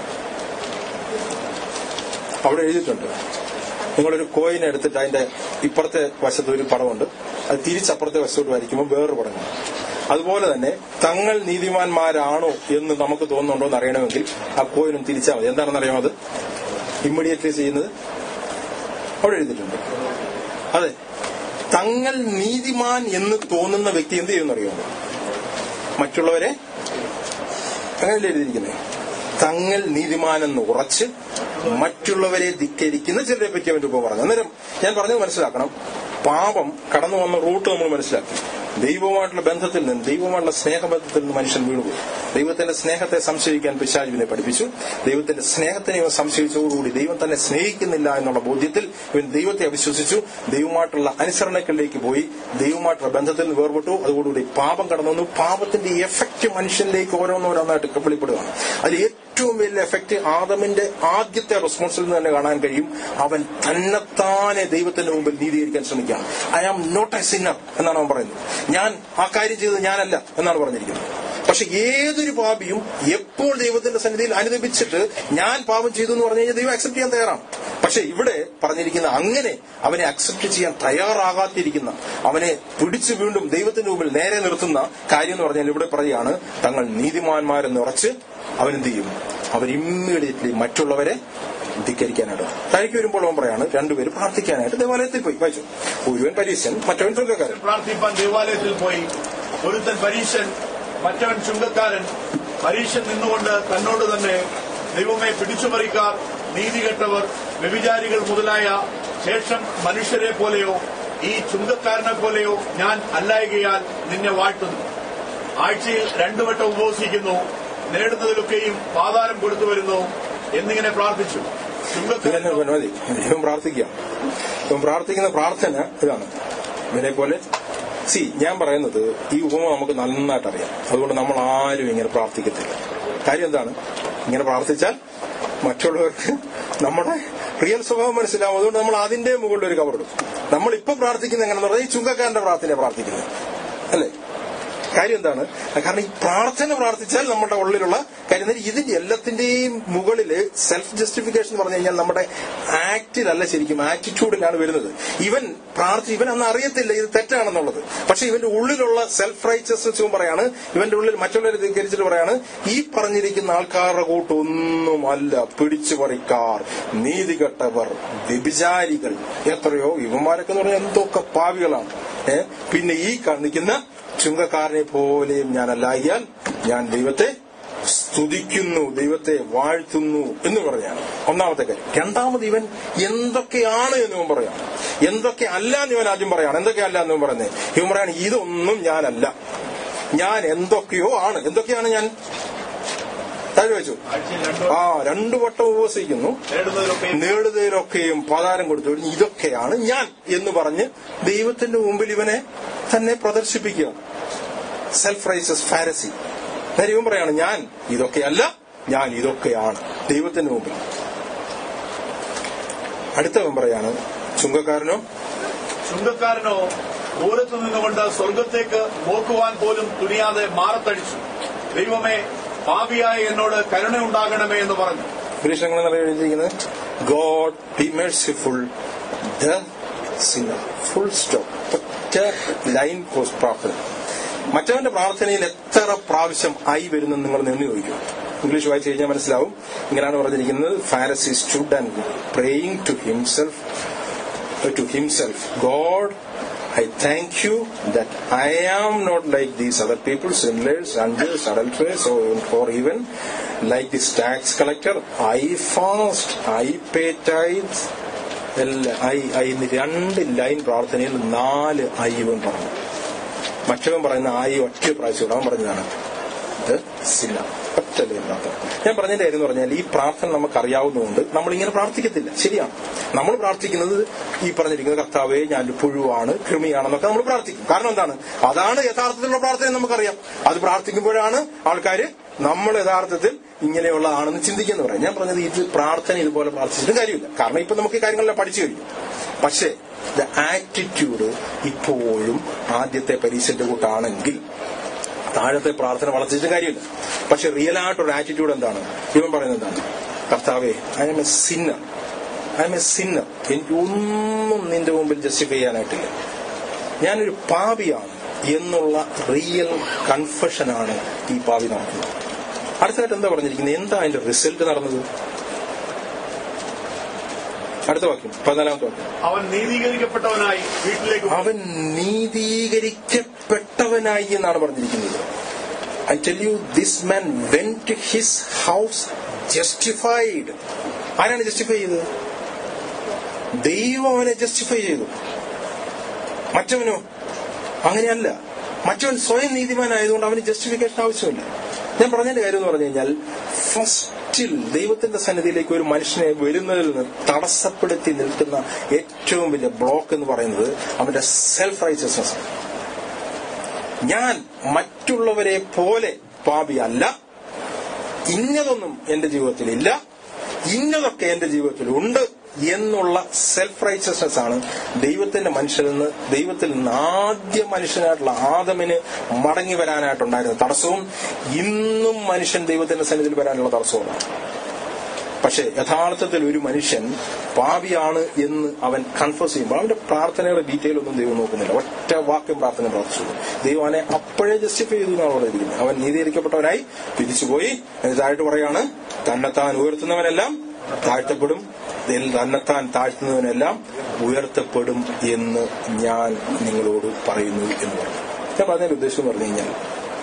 അവിടെ എഴുതിയിട്ടുണ്ട് നിങ്ങളൊരു കോയിൻ എടുത്തിട്ട് അതിന്റെ ഇപ്പുറത്തെ വശത്ത് ഒരു പടമുണ്ട് അത് തിരിച്ചപ്പുറത്തെ വശത്തോട്ട് വരയ്ക്കുമ്പോൾ വേറൊരു പടം കാണും. അതുപോലെ തന്നെ തങ്ങൾ നീതിമാന്മാരാണോ എന്ന് നമുക്ക് തോന്നുന്നുണ്ടോ എന്ന് അറിയണമെങ്കിൽ ആ കോയിനും തിരിച്ചാൽ മതി എന്താണെന്ന് അറിയാമോ അത് ഇമ്മീഡിയറ്റ്ലി ചെയ്യുന്നത് അവിടെ എഴുതിയിട്ടുണ്ട് അതെ തങ്ങൾ നീതിമാൻ എന്ന് തോന്നുന്ന വ്യക്തി എന്ത് ചെയ്യുമെന്ന് അറിയാമോ മറ്റുള്ളവരെ അങ്ങനെയല്ലേ എഴുതിയിരിക്കുന്നത് തങ്ങൾ നീതിമാനെന്ന് ഉറച്ച് മറ്റുള്ളവരെ ധിക്കരിക്കുന്ന ചിലരെ പറ്റി അവന്റെ ഉപ പറഞ്ഞു അന്നേരം ഞാൻ പറഞ്ഞത് മനസ്സിലാക്കണം പാപം കടന്നു വന്ന റൂട്ട് നമ്മൾ മനസ്സിലാക്കി ദൈവവുമായിട്ടുള്ള ബന്ധത്തിൽ നിന്ന് ദൈവവുമായിട്ടുള്ള സ്നേഹബന്ധത്തിൽ നിന്ന് മനുഷ്യൻ വീണുപോയി ദൈവത്തിന്റെ സ്നേഹത്തെ സംശയിക്കാൻ പിശാജുവിനെ പഠിപ്പിച്ചു ദൈവത്തിന്റെ സ്നേഹത്തിനെ ഇവൻ സംശയിച്ചതോടുകൂടി ദൈവം തന്നെ സ്നേഹിക്കുന്നില്ല എന്നുള്ള ബോധ്യത്തിൽ ഇവൻ ദൈവത്തെ അവിശ്വസിച്ചു ദൈവമായിട്ടുള്ള അനുസരണകളിലേക്ക് പോയി ദൈവമായിട്ടുള്ള ബന്ധത്തിൽ നിന്ന് വേർപെട്ടു അതോടുകൂടി പാപം കടന്നു വന്നു പാപത്തിന്റെ എഫക്റ്റ് മനുഷ്യനിലേക്ക് ഓരോന്നോരോന്നായിട്ട് വെളിപ്പെടുകയാണ് അതിൽ ഏറ്റവും വലിയ എഫക്റ്റ് ആദമിന്റെ ആദ്യത്തെ റെസ്പോൺസിൽ നിന്ന് തന്നെ കാണാൻ കഴിയും അവൻ തന്നെത്താനെ ദൈവത്തിന്റെ മുമ്പിൽ നീതീകരിക്കാൻ ശ്രമിക്കുകയാണ് I am not a sinner എന്നാണ് അവൻ പറയുന്നത് ഞാൻ ആ കാര്യം ചെയ്തത് ഞാനല്ല എന്നാണ് പറഞ്ഞിരിക്കുന്നത് പക്ഷെ ഏതൊരു പാപിയും എപ്പോൾ ദൈവത്തിന്റെ സന്നിധിയിൽ അനുദപിച്ചിട്ട് ഞാൻ പാപം ചെയ്തു എന്ന് പറഞ്ഞു കഴിഞ്ഞാൽ ദൈവം അക്സെപ്റ്റ് ചെയ്യാൻ തയ്യാറാണ് പക്ഷെ ഇവിടെ പറഞ്ഞിരിക്കുന്ന അങ്ങനെ അവനെ അക്സെപ്റ്റ് ചെയ്യാൻ തയ്യാറാകാത്തിരിക്കുന്ന അവനെ പിടിച്ചു വീണ്ടും ദൈവത്തിന്റെ മുമ്പിൽ നേരെ നിർത്തുന്ന കാര്യം എന്ന് പറഞ്ഞാൽ ഇവിടെ പറയുകയാണ് തങ്ങൾ നീതിമാന്മാരെന്ന് ഉറച്ച് അവനെന്ത് ചെയ്യും അവർ ഇമ്മീഡിയറ്റ്ലി മറ്റുള്ളവരെ ധിക്കരിക്കാനായിട്ട് താഴേക്ക് വരുമ്പോൾ അവൻ പറയാണ് രണ്ടുപേരും പ്രാർത്ഥിക്കാനായിട്ട് ദേവാലയത്തിൽ പോയി വായിച്ചു ഒരുവൻ പരീശൻ മറ്റവൻ ചുങ്കക്കാരൻ പ്രാർത്ഥിപ്പാൻ ദേവാലയത്തിൽ പോയി ഒരുത്തൻ പരീശൻ മറ്റവൻ ചുങ്കക്കാരൻ പരീശൻ നിന്നുകൊണ്ട് തന്നോട് തന്നെ ദൈവമേ പിടിച്ചുപറിക്കാർ നീതികെട്ടവർ വ്യഭിചാരികൾ മുതലായ ശേഷം മനുഷ്യരെ പോലെയോ ഈ ചുങ്കക്കാരനെ പോലെയോ ഞാൻ അല്ലായകയാൽ നിന്നെ വാഴ്ത്തുന്നു ആഴ്ചയിൽ രണ്ടു വട്ടം ഉപവസിക്കുന്നു നേടുന്നതിലൊക്കെയും പാതാരം കൊടുത്തു വരുന്നു എന്നിങ്ങനെ പ്രാർത്ഥിച്ചു ഇതന്നെ ചുങ്കക്കാരനോ ഇവൻ മതി ഇവൻ പ്രാർത്ഥിക്കാം ഇവൻ പ്രാർത്ഥിക്കുന്ന പ്രാർത്ഥന ഇതാണ് ഇവനെ പോലെ സി ഞാൻ പറയുന്നത് ഈ ഉപമ നമുക്ക് നന്നായിട്ട് അറിയാം അതുകൊണ്ട് നമ്മൾ ആരും ഇങ്ങനെ പ്രാർത്ഥിക്കത്തില്ല കാര്യം എന്താണ് ഇങ്ങനെ പ്രാർത്ഥിച്ചാൽ മറ്റുള്ളവർക്ക് നമ്മുടെ റിയൽ സ്വഭാവം മനസ്സിലാവും അതുകൊണ്ട് നമ്മൾ അതിന്റെ മുകളിൽ ഒരു കവറിടും നമ്മൾ ഇപ്പൊ പ്രാർത്ഥിക്കുന്ന എങ്ങനെയെന്ന് പറഞ്ഞാൽ ഈ ചുങ്കക്കാരന്റെ പ്രാർത്ഥനയാണ് പ്രാർത്ഥിക്കുന്നത് അല്ലേ കാര്യം എന്താണ് കാരണം ഈ പ്രാർത്ഥന പ്രാർത്ഥിച്ചാൽ നമ്മുടെ ഉള്ളിലുള്ള കാര്യം എന്ന് വെച്ചാൽ ഇതിന്റെ എല്ലാത്തിന്റെയും മുകളില് സെൽഫ് ജസ്റ്റിഫിക്കേഷൻ എന്ന് പറഞ്ഞു കഴിഞ്ഞാൽ നമ്മുടെ ആക്റ്റിലല്ല ശരിക്കും ആറ്റിറ്റ്യൂഡിലാണ് വരുന്നത് ഇവൻ പ്രാർത്ഥി ഇവൻ അന്ന് അറിയത്തില്ല ഇത് തെറ്റാണെന്നുള്ളത് പക്ഷെ ഇവന്റെ ഉള്ളിലുള്ള സെൽഫ് റൈച്ചസ്നെസ്സും പറയാണ് ഇവന്റെ ഉള്ളിൽ മറ്റുള്ളവരെ ധിക്കരിച്ചിട്ട് പറയാണ് ഈ പറഞ്ഞിരിക്കുന്ന ആൾക്കാരുടെ കൂട്ടൊന്നും അല്ല പിടിച്ചു പറിക്കാർ നീതികെട്ടവർ വ്യഭിചാരികൾ എത്രയോ ഇവന്മാരൊക്കെ എന്ന് പറഞ്ഞാൽ എന്തൊക്കെ പാവികളാണ് ഏ പിന്നെ ഈ കാണിക്കുന്ന ചുങ്കക്കാരനെ പോലെയും ഞാനല്ലായാൽ ഞാൻ ദൈവത്തെ സ്തുതിക്കുന്നു ദൈവത്തെ വാഴ്ത്തുന്നു എന്ന് പറഞ്ഞാണ് ഒന്നാമത്തെ കാര്യം രണ്ടാമത് ഇവൻ എന്തൊക്കെയാണ് എന്ന് ഇവൻ പറയാം എന്തൊക്കെ അല്ല എന്ന് ഇവൻ ആദ്യം പറയാണ് എന്തൊക്കെ അല്ല എന്ന് ഇവൻ പറയുന്നത് ഇവൻ പറയാണ് ഇതൊന്നും ഞാനല്ല ഞാൻ എന്തൊക്കെയോ ആണ് എന്തൊക്കെയാണ് ഞാൻ താഴെ വെച്ചു ആഴ്ചയിൽ രണ്ടു ആ രണ്ടു വട്ടം ഉപവസിക്കുന്നു നേടുന്നതിലൊക്കെയും നേടുന്നതിലൊക്കെയും പതാരം കൊടുത്തു ഇതൊക്കെയാണ് ഞാൻ എന്ന് പറഞ്ഞ് ദൈവത്തിന്റെ മുമ്പിൽ ഇവനെ തന്നെ പ്രദർശിപ്പിക്കുക സെൽഫ് റൈസസ് ഫാരസി ദൈവം പറയാണ് ഞാൻ ഇതൊക്കെയല്ല ഞാൻ ഇതൊക്കെയാണ് ദൈവത്തിന്റെ മുമ്പിൽ അടുത്തവൻ പറയാണ് ചുങ്കക്കാരനോ ചുങ്കക്കാരനോ ദൂരത്തു നിന്നുകൊണ്ട് സ്വർഗത്തേക്ക് നോക്കുവാൻ പോലും തുനിയാതെ മാറത്തടിച്ചു ദൈവമേ പാപിയായ എന്നോട് കരുണയുണ്ടാകണമേ എന്ന് പറഞ്ഞു പുരുഷങ്ങൾ എഴുതിയിരിക്കുന്നത് God be merciful the sinner full stop ഒറ്റ ലൈൻ പോസ്റ്റ് പ്രാർത്ഥന മറ്റവന്റെ പ്രാർത്ഥനയിൽ എത്ര പ്രാവശ്യം ഐ വരുന്നെന്ന് നിങ്ങൾ നിന്ന് ചോദിക്കും ഇംഗ്ലീഷ് വായിച്ചു കഴിഞ്ഞാൽ മനസ്സിലാവും ഇങ്ങനെയാണ് പറഞ്ഞിരിക്കുന്നത് Pharisee stood and praying to himself to himself, God, I thank you that I am not like these other people, sinners, unjust, adulterers, or, or even like this tax collector. I fast, I pay tithes. എല്ലാം I I എന്ന് രണ്ട് line പ്രാർത്ഥനയിൽ നാല് I ഇവൻ പറഞ്ഞു മറ്റവൻ പറയുന്ന I ഒറ്റ പ്രാവശ്യം അവൻ പറഞ്ഞതാണ് ഇത് സിന്ന ഒറ്റ ലൈൻ പ്രാർത്ഥന ഞാൻ പറഞ്ഞതിന്റെ കാര്യം എന്ന് പറഞ്ഞാൽ ഈ പ്രാർത്ഥന നമുക്ക് അറിയാവുന്നതുകൊണ്ട് നമ്മൾ ഇങ്ങനെ പ്രാർത്ഥിക്കത്തില്ല ശരിയാണ് നമ്മൾ പ്രാർത്ഥിക്കുന്നത് ഈ പറഞ്ഞിരിക്കുന്നത് കർത്താവേ ഞാൻ ഒരു പുഴുവാണ് കൃമിയാണെന്നൊക്കെ നമ്മൾ പ്രാർത്ഥിക്കും കാരണം എന്താണ് അതാണ് യഥാർത്ഥത്തിലുള്ള പ്രാർത്ഥന എന്ന് നമുക്കറിയാം അത് പ്രാർത്ഥിക്കുമ്പോഴാണ് ആൾക്കാര് നമ്മൾ യഥാർത്ഥത്തിൽ ഇങ്ങനെയുള്ളതാണെന്ന് ചിന്തിക്കുന്നു പറയാം ഞാൻ പറഞ്ഞത് ഇത് പ്രാർത്ഥന ഇതുപോലെ പ്രാർത്ഥിച്ചിട്ട് കാര്യമില്ല കാരണം ഇപ്പൊ നമുക്ക് ഈ കാര്യങ്ങളെല്ലാം പഠിച്ചു കഴിഞ്ഞു പക്ഷേ ദ ആറ്റിറ്റ്യൂഡ് ഇപ്പോഴും ആദ്യത്തെ പരീക്ഷന്റെ കൂട്ടാണെങ്കിൽ താഴത്തെ പ്രാർത്ഥന വളർത്തിച്ചിട്ട് കാര്യമില്ല പക്ഷെ റിയൽ ആയിട്ടൊരു ആറ്റിറ്റ്യൂഡ് എന്താണ് ഇവൻ പറയുന്നത് എന്താണ് കർത്താവേ I am a sinner I am a sinner എനിക്ക് ഒന്നും നിന്റെ മുമ്പിൽ ജസ്റ്റിഫൈ ചെയ്യാനായിട്ടില്ല ഞാനൊരു പാപിയാണ് എന്നുള്ള റിയൽ കൺഫഷനാണ് ഈ പാപി നടത്തുന്നത് അടുത്തതായിട്ട് എന്താ പറഞ്ഞിരിക്കുന്നത് എന്താ അതിന്റെ റിസൾട്ട് നടന്നത് അടുത്ത വാക്യം പതിനാലാമത്തെ വാക്യം അവൻ നീതീകരിക്കപ്പെട്ടവനായി വീട്ടിലേക്ക് പോയി. അവൻ നീതീകരിക്കപ്പെട്ടവനായി എന്നാണ് പറഞ്ഞിരിക്കുന്നത് I tell you this man went to his house justified ആരാണ് ജസ്റ്റിഫൈ ചെയ്തത് ദൈവം അവനെ ജസ്റ്റിഫൈ ചെയ്തു മറ്റവനോ അങ്ങനെയല്ല മറ്റവൻ സ്വയം നീതിമാനായതുകൊണ്ട് അവന് ജസ്റ്റിഫിക്കേഷൻ ആവശ്യമില്ല ഞാൻ പറഞ്ഞതിന്റെ കാര്യം എന്ന് പറഞ്ഞു കഴിഞ്ഞാൽ ഫസ്റ്റിൽ ദൈവത്തിന്റെ സന്നിധിയിലേക്ക് ഒരു മനുഷ്യനെ വരുന്നതിൽ നിന്ന് തടസ്സപ്പെടുത്തി നിൽക്കുന്ന ഏറ്റവും വലിയ ബ്ലോക്ക് എന്ന് പറയുന്നത് അവന്റെ സെൽഫ് റൈച്ചസ്നെസ് ഞാൻ മറ്റുള്ളവരെ പോലെ പാപിയല്ല ഇന്നതൊന്നും എന്റെ ജീവിതത്തിലില്ല ഇന്നതൊക്കെ എന്റെ ജീവിതത്തിൽ ഉണ്ട് എന്നുള്ള സെൽഫ് റൈച്ചസ്നെസ് ആണ് ദൈവത്തിന്റെ മനുഷ്യരിൽ നിന്ന് ദൈവത്തിൽ നിന്ന് ആദ്യ മനുഷ്യനായിട്ടുള്ള ആദമിന് മടങ്ങി വരാനായിട്ടുണ്ടായിരുന്ന തടസ്സവും ഇന്നും മനുഷ്യൻ ദൈവത്തിന്റെ സന്നിധിയിൽ വരാനുള്ള തടസ്സവുമാണ് പക്ഷെ യഥാർത്ഥത്തിൽ ഒരു മനുഷ്യൻ പാപിയാണ് എന്ന് അവൻ കൺഫേസ് ചെയ്യുമ്പോൾ അവന്റെ പ്രാർത്ഥനയുടെ ഡീറ്റെയിൽ ഒന്നും ദൈവം നോക്കുന്നില്ല ഒറ്റ വാക്യം പ്രാർത്ഥന പ്രാർത്ഥിച്ചു ദൈവം അവനെ അപ്പോഴേ ജസ്റ്റിഫൈ ചെയ്തു എന്നാണ് അവിടെ ഇരിക്കുന്നത് അവൻ നീതീകരിക്കപ്പെട്ടവനായി തിരിച്ചുപോയി എന്നിട്ടായിട്ട് പറയാണ് തന്നെത്താൻ ഉയർത്തുന്നവനെല്ലാം താഴ്ത്തപ്പെടും ഇതിൽ തന്നെത്താൻ താഴ്ത്തുന്നവനെല്ലാം ഉയർത്തപ്പെടും എന്ന് ഞാൻ നിങ്ങളോട് പറയുന്നു എന്ന് പറഞ്ഞു ഞാൻ പറഞ്ഞതിന്റെ ഉദ്ദേശം എന്ന് പറഞ്ഞു കഴിഞ്ഞാൽ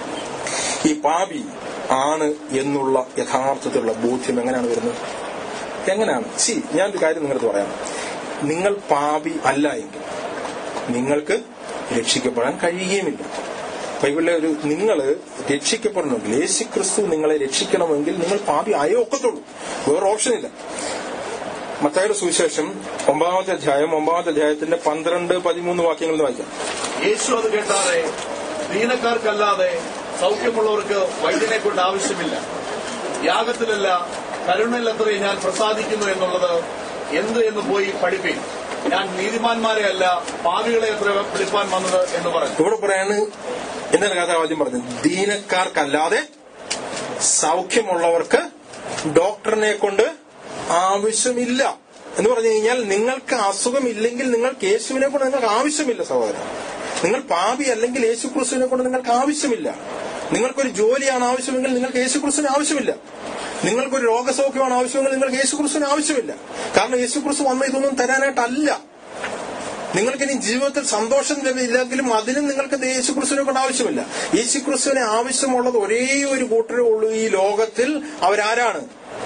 ഈ പാപി ആണ് എന്നുള്ള യഥാർത്ഥത്തിലുള്ള ബോധ്യം എങ്ങനെയാണ് വരുന്നത് എങ്ങനെയാണ് സി ഞാൻ ഒരു കാര്യം നിങ്ങൾക്ക് പറയാം നിങ്ങൾ പാപി അല്ല എങ്കിൽ നിങ്ങൾക്ക് രക്ഷിക്കപ്പെടാൻ കഴിയുകയുമില്ല ബൈബിളിലെ ഒരു നിങ്ങൾ രക്ഷിക്കപ്പെടണമെങ്കിൽ യേശു ക്രിസ്തു നിങ്ങളെ രക്ഷിക്കണമെങ്കിൽ നിങ്ങൾ പാപി ആയേ ഒക്കത്തുള്ളൂ വേറെ ഓപ്ഷൻ ഇല്ല മത്തായുടെ സുവിശേഷം ഒമ്പതാമത്തെ അധ്യായം ഒമ്പതാമത്തെ അധ്യായത്തിന്റെ പന്ത്രണ്ട് പതിമൂന്ന് വാക്യങ്ങൾ ഒന്ന് വായിക്കാം യേശു അത് കേട്ടാതെ ദീനക്കാർക്കല്ലാതെ സൗഖ്യമുള്ളവർക്ക് വൈദ്യനെ കൊണ്ട് ആവശ്യമില്ല യാഗത്തിലല്ല കരുണയിലത്രേ ഞാൻ പ്രസാദിക്കുന്നു എന്നുള്ളത് എന്ത് എന്ന് പോയി പഠിപ്പീൻ ഞാൻ നീതിമാന്മാരെ അല്ല പാവികളെ എത്ര വിളിപ്പാൻ വന്നത് എന്ന് പറഞ്ഞു ഇവിടെ പറയാണ് എന്താണ് കഥ ആദ്യം പറഞ്ഞത് ദീനക്കാർക്കല്ലാതെ സൗഖ്യമുള്ളവർക്ക് ഡോക്ടറിനെ കൊണ്ട് ആവശ്യമില്ല എന്ന് പറഞ്ഞു കഴിഞ്ഞാൽ നിങ്ങൾക്ക് അസുഖമില്ലെങ്കിൽ നിങ്ങൾക്ക് യേശുവിനെ കൊണ്ട് നിങ്ങൾക്ക് ആവശ്യമില്ല സഹോദരൻ നിങ്ങൾ പാപി അല്ലെങ്കിൽ യേശു ക്രിസ്തുവിനെ കൊണ്ട് നിങ്ങൾക്ക് ആവശ്യമില്ല നിങ്ങൾക്കൊരു ജോലിയാണ് ആവശ്യമെങ്കിൽ നിങ്ങൾക്ക് യേശു ക്രിസ്തുവിന് ആവശ്യമില്ല നിങ്ങൾക്കൊരു രോഗസൗഖ്യമാണ് ആവശ്യമെങ്കിൽ നിങ്ങൾക്ക് യേശു ക്രിസ്തുവിന് ആവശ്യമില്ല കാരണം യേശു ക്രിസ്തു വന്ന ഇതൊന്നും തരാനായിട്ടല്ല നിങ്ങൾക്ക് ഇനി ജീവിതത്തിൽ സന്തോഷം ഇല്ലെങ്കിലും അതിനും നിങ്ങൾക്ക് യേശുക്രിസ്തുവിനെ കൊണ്ട് ആവശ്യമില്ല യേശുക്രിസ്തുവിനെ ആവശ്യമുള്ളത് ഒരേ ഒരു കൂട്ടരേ ഉള്ളൂ ഈ ലോകത്തിൽ അവരാരാണ്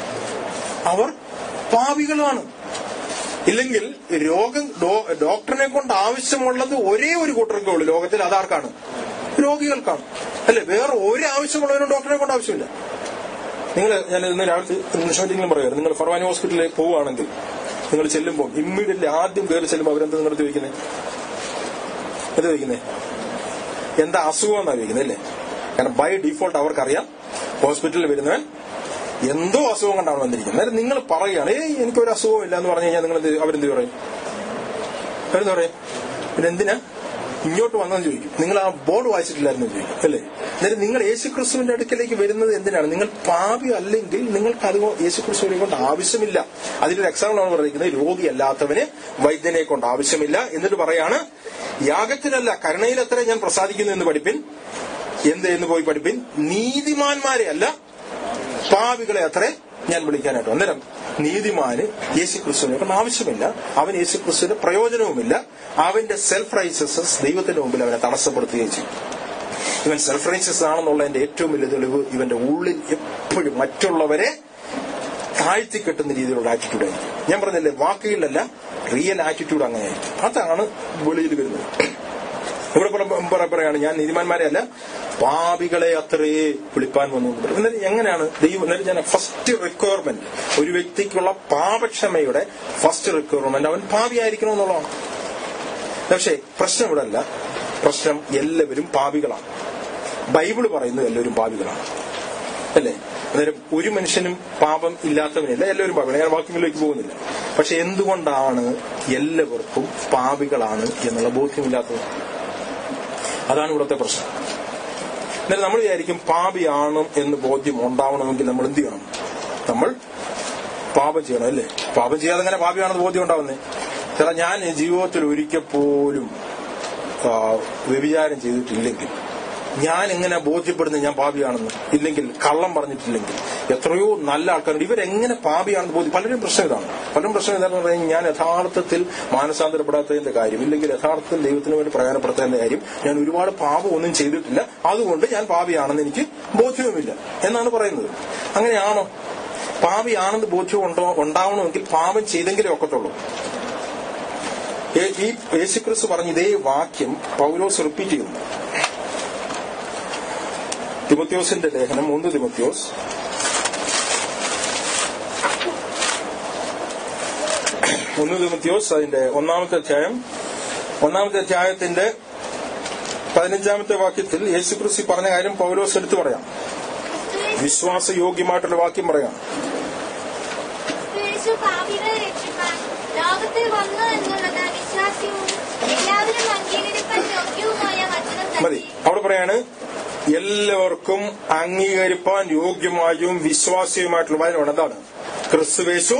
അവർ പാപികളാണ് ഇല്ലെങ്കിൽ രോഗം ഡോ- ഡോക്ടറിനെ കൊണ്ട് ആവശ്യമുള്ളത് ഒരേ ഒരു കൂട്ടർക്കേ ഉള്ളൂ ലോകത്തിൽ അതാർക്കാണ് രോഗികൾക്കാണ് അല്ലെ വേറെ ഒരു ആവശ്യമുള്ളവരും ഡോക്ടറിനെ കൊണ്ട് ആവശ്യമില്ല നിങ്ങൾ ഞാൻ ഇന്ന് രാവിലെ നിമിഷമെങ്കിലും പറയുമായിരുന്നു നിങ്ങൾ ഫർവാനി ഹോസ്പിറ്റലിലേക്ക് പോവുകയാണെങ്കിൽ നിങ്ങൾ ചെല്ലുമ്പോൾ ഇമ്മീഡിയറ്റ്ലി ആദ്യം കയറി ചെല്ലുമ്പോൾ അവരെന്താ നിങ്ങളുടെ ചോദിക്കുന്നത് എന്താ ചോദിക്കുന്നത് എന്താ അസുഖം എന്നാ ചോദിക്കുന്നത് അല്ലേ കാരണം ബൈ ഡീഫോൾട്ട് അവർക്കറിയാം ഹോസ്പിറ്റലിൽ വരുന്നവൻ എന്തോ അസുഖം കൊണ്ടാണ് വന്നിരിക്കുന്നത് അന്നേരം നിങ്ങൾ പറയുകയാണ് ഏയ് എനിക്കൊരു അസുഖവും ഇല്ല എന്ന് പറഞ്ഞു കഴിഞ്ഞാൽ നിങ്ങൾ അവരെന്ത് പറയും അവരെന്ത് പറയും പിന്നെ എന്തിനാ ഇങ്ങോട്ട് വന്നെന്ന് ചോദിക്കും നിങ്ങൾ ആ ബോർഡ് വായിച്ചിട്ടില്ലായിരുന്നു ചോദിക്കും അല്ലേ അന്നേരം നിങ്ങൾ യേശുക്രിസ്തുവിന്റെ അടുക്കലേക്ക് വരുന്നത് എന്തിനാണ് നിങ്ങൾ പാപി അല്ലെങ്കിൽ നിങ്ങൾക്ക് അത് യേശുക്രിസ്തുവിനെ കൊണ്ട് ആവശ്യമില്ല അതിലൊരു എക്സാമ്പിൾ ആണ് പറഞ്ഞിരിക്കുന്നത് രോഗിയല്ലാത്തവന് വൈദ്യനെ കൊണ്ട് ആവശ്യമില്ല എന്നിട്ട് പറയാണ് യാഗത്തിനല്ല കരുണയിലത്ര ഞാൻ പ്രസാദിക്കുന്നു എന്ന് പഠിപ്പിൻ എന്ത് എന്ന് പോയി പഠിപ്പിൻ നീതിമാന്മാരെ അല്ല പാപികളെ അത്രേ ഞാൻ വിളിക്കാനായിട്ട് അന്നേരം നീതിമാന് യേശു ക്രിസ്തുവിനെ കൊണ്ട് ആവശ്യമില്ല അവൻ യേശു ക്രിസ്തുവിന്റെ പ്രയോജനവുമില്ല അവന്റെ സെൽഫ് റൈസസസ് ദൈവത്തിന്റെ മുമ്പിൽ അവനെ തടസ്സപ്പെടുത്തുകയും ചെയ്യും ഇവൻ സെൽഫ് റൈസസ് ആണെന്നുള്ളതിന്റെ ഏറ്റവും വലിയ തെളിവ് ഇവന്റെ ഉള്ളിൽ എപ്പോഴും മറ്റുള്ളവരെ താഴ്ത്തി കെട്ടുന്ന രീതിയിലുള്ള ആറ്റിറ്റ്യൂഡ് ആയിരിക്കും ഞാൻ പറഞ്ഞില്ലേ വാക്കുകളിലല്ല റിയൽ ആറ്റിറ്റ്യൂഡ് അങ്ങനെയായിരിക്കും അതാണ് വെളിയിൽ വരുന്നത് ഇവിടെ പറ- പറ- പറയാണ് ഞാൻ നീതിമാന്മാരെ അല്ല പാപികളെ അത്രേ വിളിപ്പാൻ വന്നു എന്ന് പറയും. എന്നിട്ട് എങ്ങനെയാണ് ദൈവം എന്നിട്ട് ഞാൻ ഫസ്റ്റ് റിക്വയർമെന്റ് ഒരു വ്യക്തിക്കുള്ള പാപക്ഷമയുടെ ഫസ്റ്റ് റിക്വയർമെന്റ് അവൻ പാപിയായിരിക്കണം എന്നുള്ളതാണ് പക്ഷേ പ്രശ്നം ഇവിടെ അല്ല പ്രശ്നം എല്ലാവരും പാപികളാണ് ബൈബിള് പറയുന്നത് എല്ലാവരും പാപികളാണ് അല്ലേ അന്നേരം ഒരു മനുഷ്യനും പാപം ഇല്ലാത്തവനില്ല എല്ലാവരും പാപികളാണ് ഞാൻ വാക്യങ്ങളിലേക്ക് പോകുന്നില്ല പക്ഷെ എന്തുകൊണ്ടാണ് എല്ലാവർക്കും പാപികളാണ് എന്നുള്ള ബോധ്യമില്ലാത്തത് അതാണ് ഇവിടുത്തെ പ്രശ്നം എന്നാൽ നമ്മൾ വിചാരിക്കും പാപിയാണ് എന്ന് ബോധ്യം ഉണ്ടാവണമെങ്കിൽ നമ്മൾ എന്ത് ചെയ്യണം നമ്മൾ പാപം ചെയ്യണം അല്ലേ പാപം ചെയ്യാതെ അങ്ങനെ പാപിയാണെന്ന് ബോധ്യം ഉണ്ടാവുന്നേ ചേട്ടാ ഞാൻ ജീവിതത്തിൽ ഒരിക്കൽ പോലും ആ, വ്യഭിചാരം ചെയ്തിട്ടില്ലെങ്കിൽ ഞാൻ എങ്ങനെ ബോധ്യപ്പെടുന്നത് ഞാൻ പാപിയാണെന്ന് ഇല്ലെങ്കിൽ കള്ളം പറഞ്ഞിട്ടില്ലെങ്കിൽ എത്രയോ നല്ല ആൾക്കാരുണ്ട് ഇവരെങ്ങനെ പാപിയാണെന്ന് ബോധ്യം പലരും പ്രശ്നം ഇതാണ് പലരും പ്രശ്നം എന്താണെന്ന് പറഞ്ഞാൽ ഞാൻ യഥാർത്ഥത്തിൽ മാനസാന്തരപ്പെടാത്തതിന്റെ കാര്യം ഇല്ലെങ്കിൽ യഥാർത്ഥത്തിൽ ദൈവത്തിന് വേണ്ടി പ്രയോജനപ്പെടുത്തേണ്ട കാര്യം ഞാൻ ഒരുപാട് പാപം ഒന്നും ചെയ്തിട്ടില്ല അതുകൊണ്ട് ഞാൻ പാപിയാണെന്ന് എനിക്ക് ബോധ്യവുമില്ല എന്നാണ് പറയുന്നത് അങ്ങനെയാണോ പാപിയാണെന്ന് ബോധ്യം ഉണ്ടോ ഉണ്ടാവണമെങ്കിൽ പാപം ചെയ്തെങ്കിലേ ഒക്കത്തുള്ളൂ ഏ- ഈ യേശുക്രിസ്തു പറഞ്ഞ ഇതേ വാക്യം പൗലോസ് റിപ്പീറ്റ് ചെയ്യുന്നു തിമത്യോസിന്റെ ലേഖനം ഒന്ന് തിമത്യോസ് ഒന്ന് തിമത്യോസ് അതിന്റെ ഒന്നാമത്തെ അധ്യായം ഒന്നാമത്തെ അധ്യായത്തിന്റെ പതിനഞ്ചാമത്തെ വാക്യത്തിൽ യേശുക്രിസ്തു പറഞ്ഞ കാര്യം പൗലോസ് എടുത്തു പറയാം ക്രിസ്തുവിൽ വിശ്വാസയോഗ്യമായിട്ടുള്ള വാക്യം പറയാം യേശു പാപികളെ രക്ഷിപ്പാൻ ലോകത്തിൽ വന്നു എന്നുള്ളത് വിശ്വാസ്യവും എല്ലാവരും അംഗീകരിക്കാൻ യോഗ്യവുമായ വചനം മതി തന്നെ അവിടെ പറയാണ് എല്ലാവർക്കും അംഗീകരിപ്പാൻ യോഗ്യമായും വിശ്വാസ്യവുമായിട്ടുള്ള വചനമാണ് എന്താണ് ക്രിസ്തുവേശു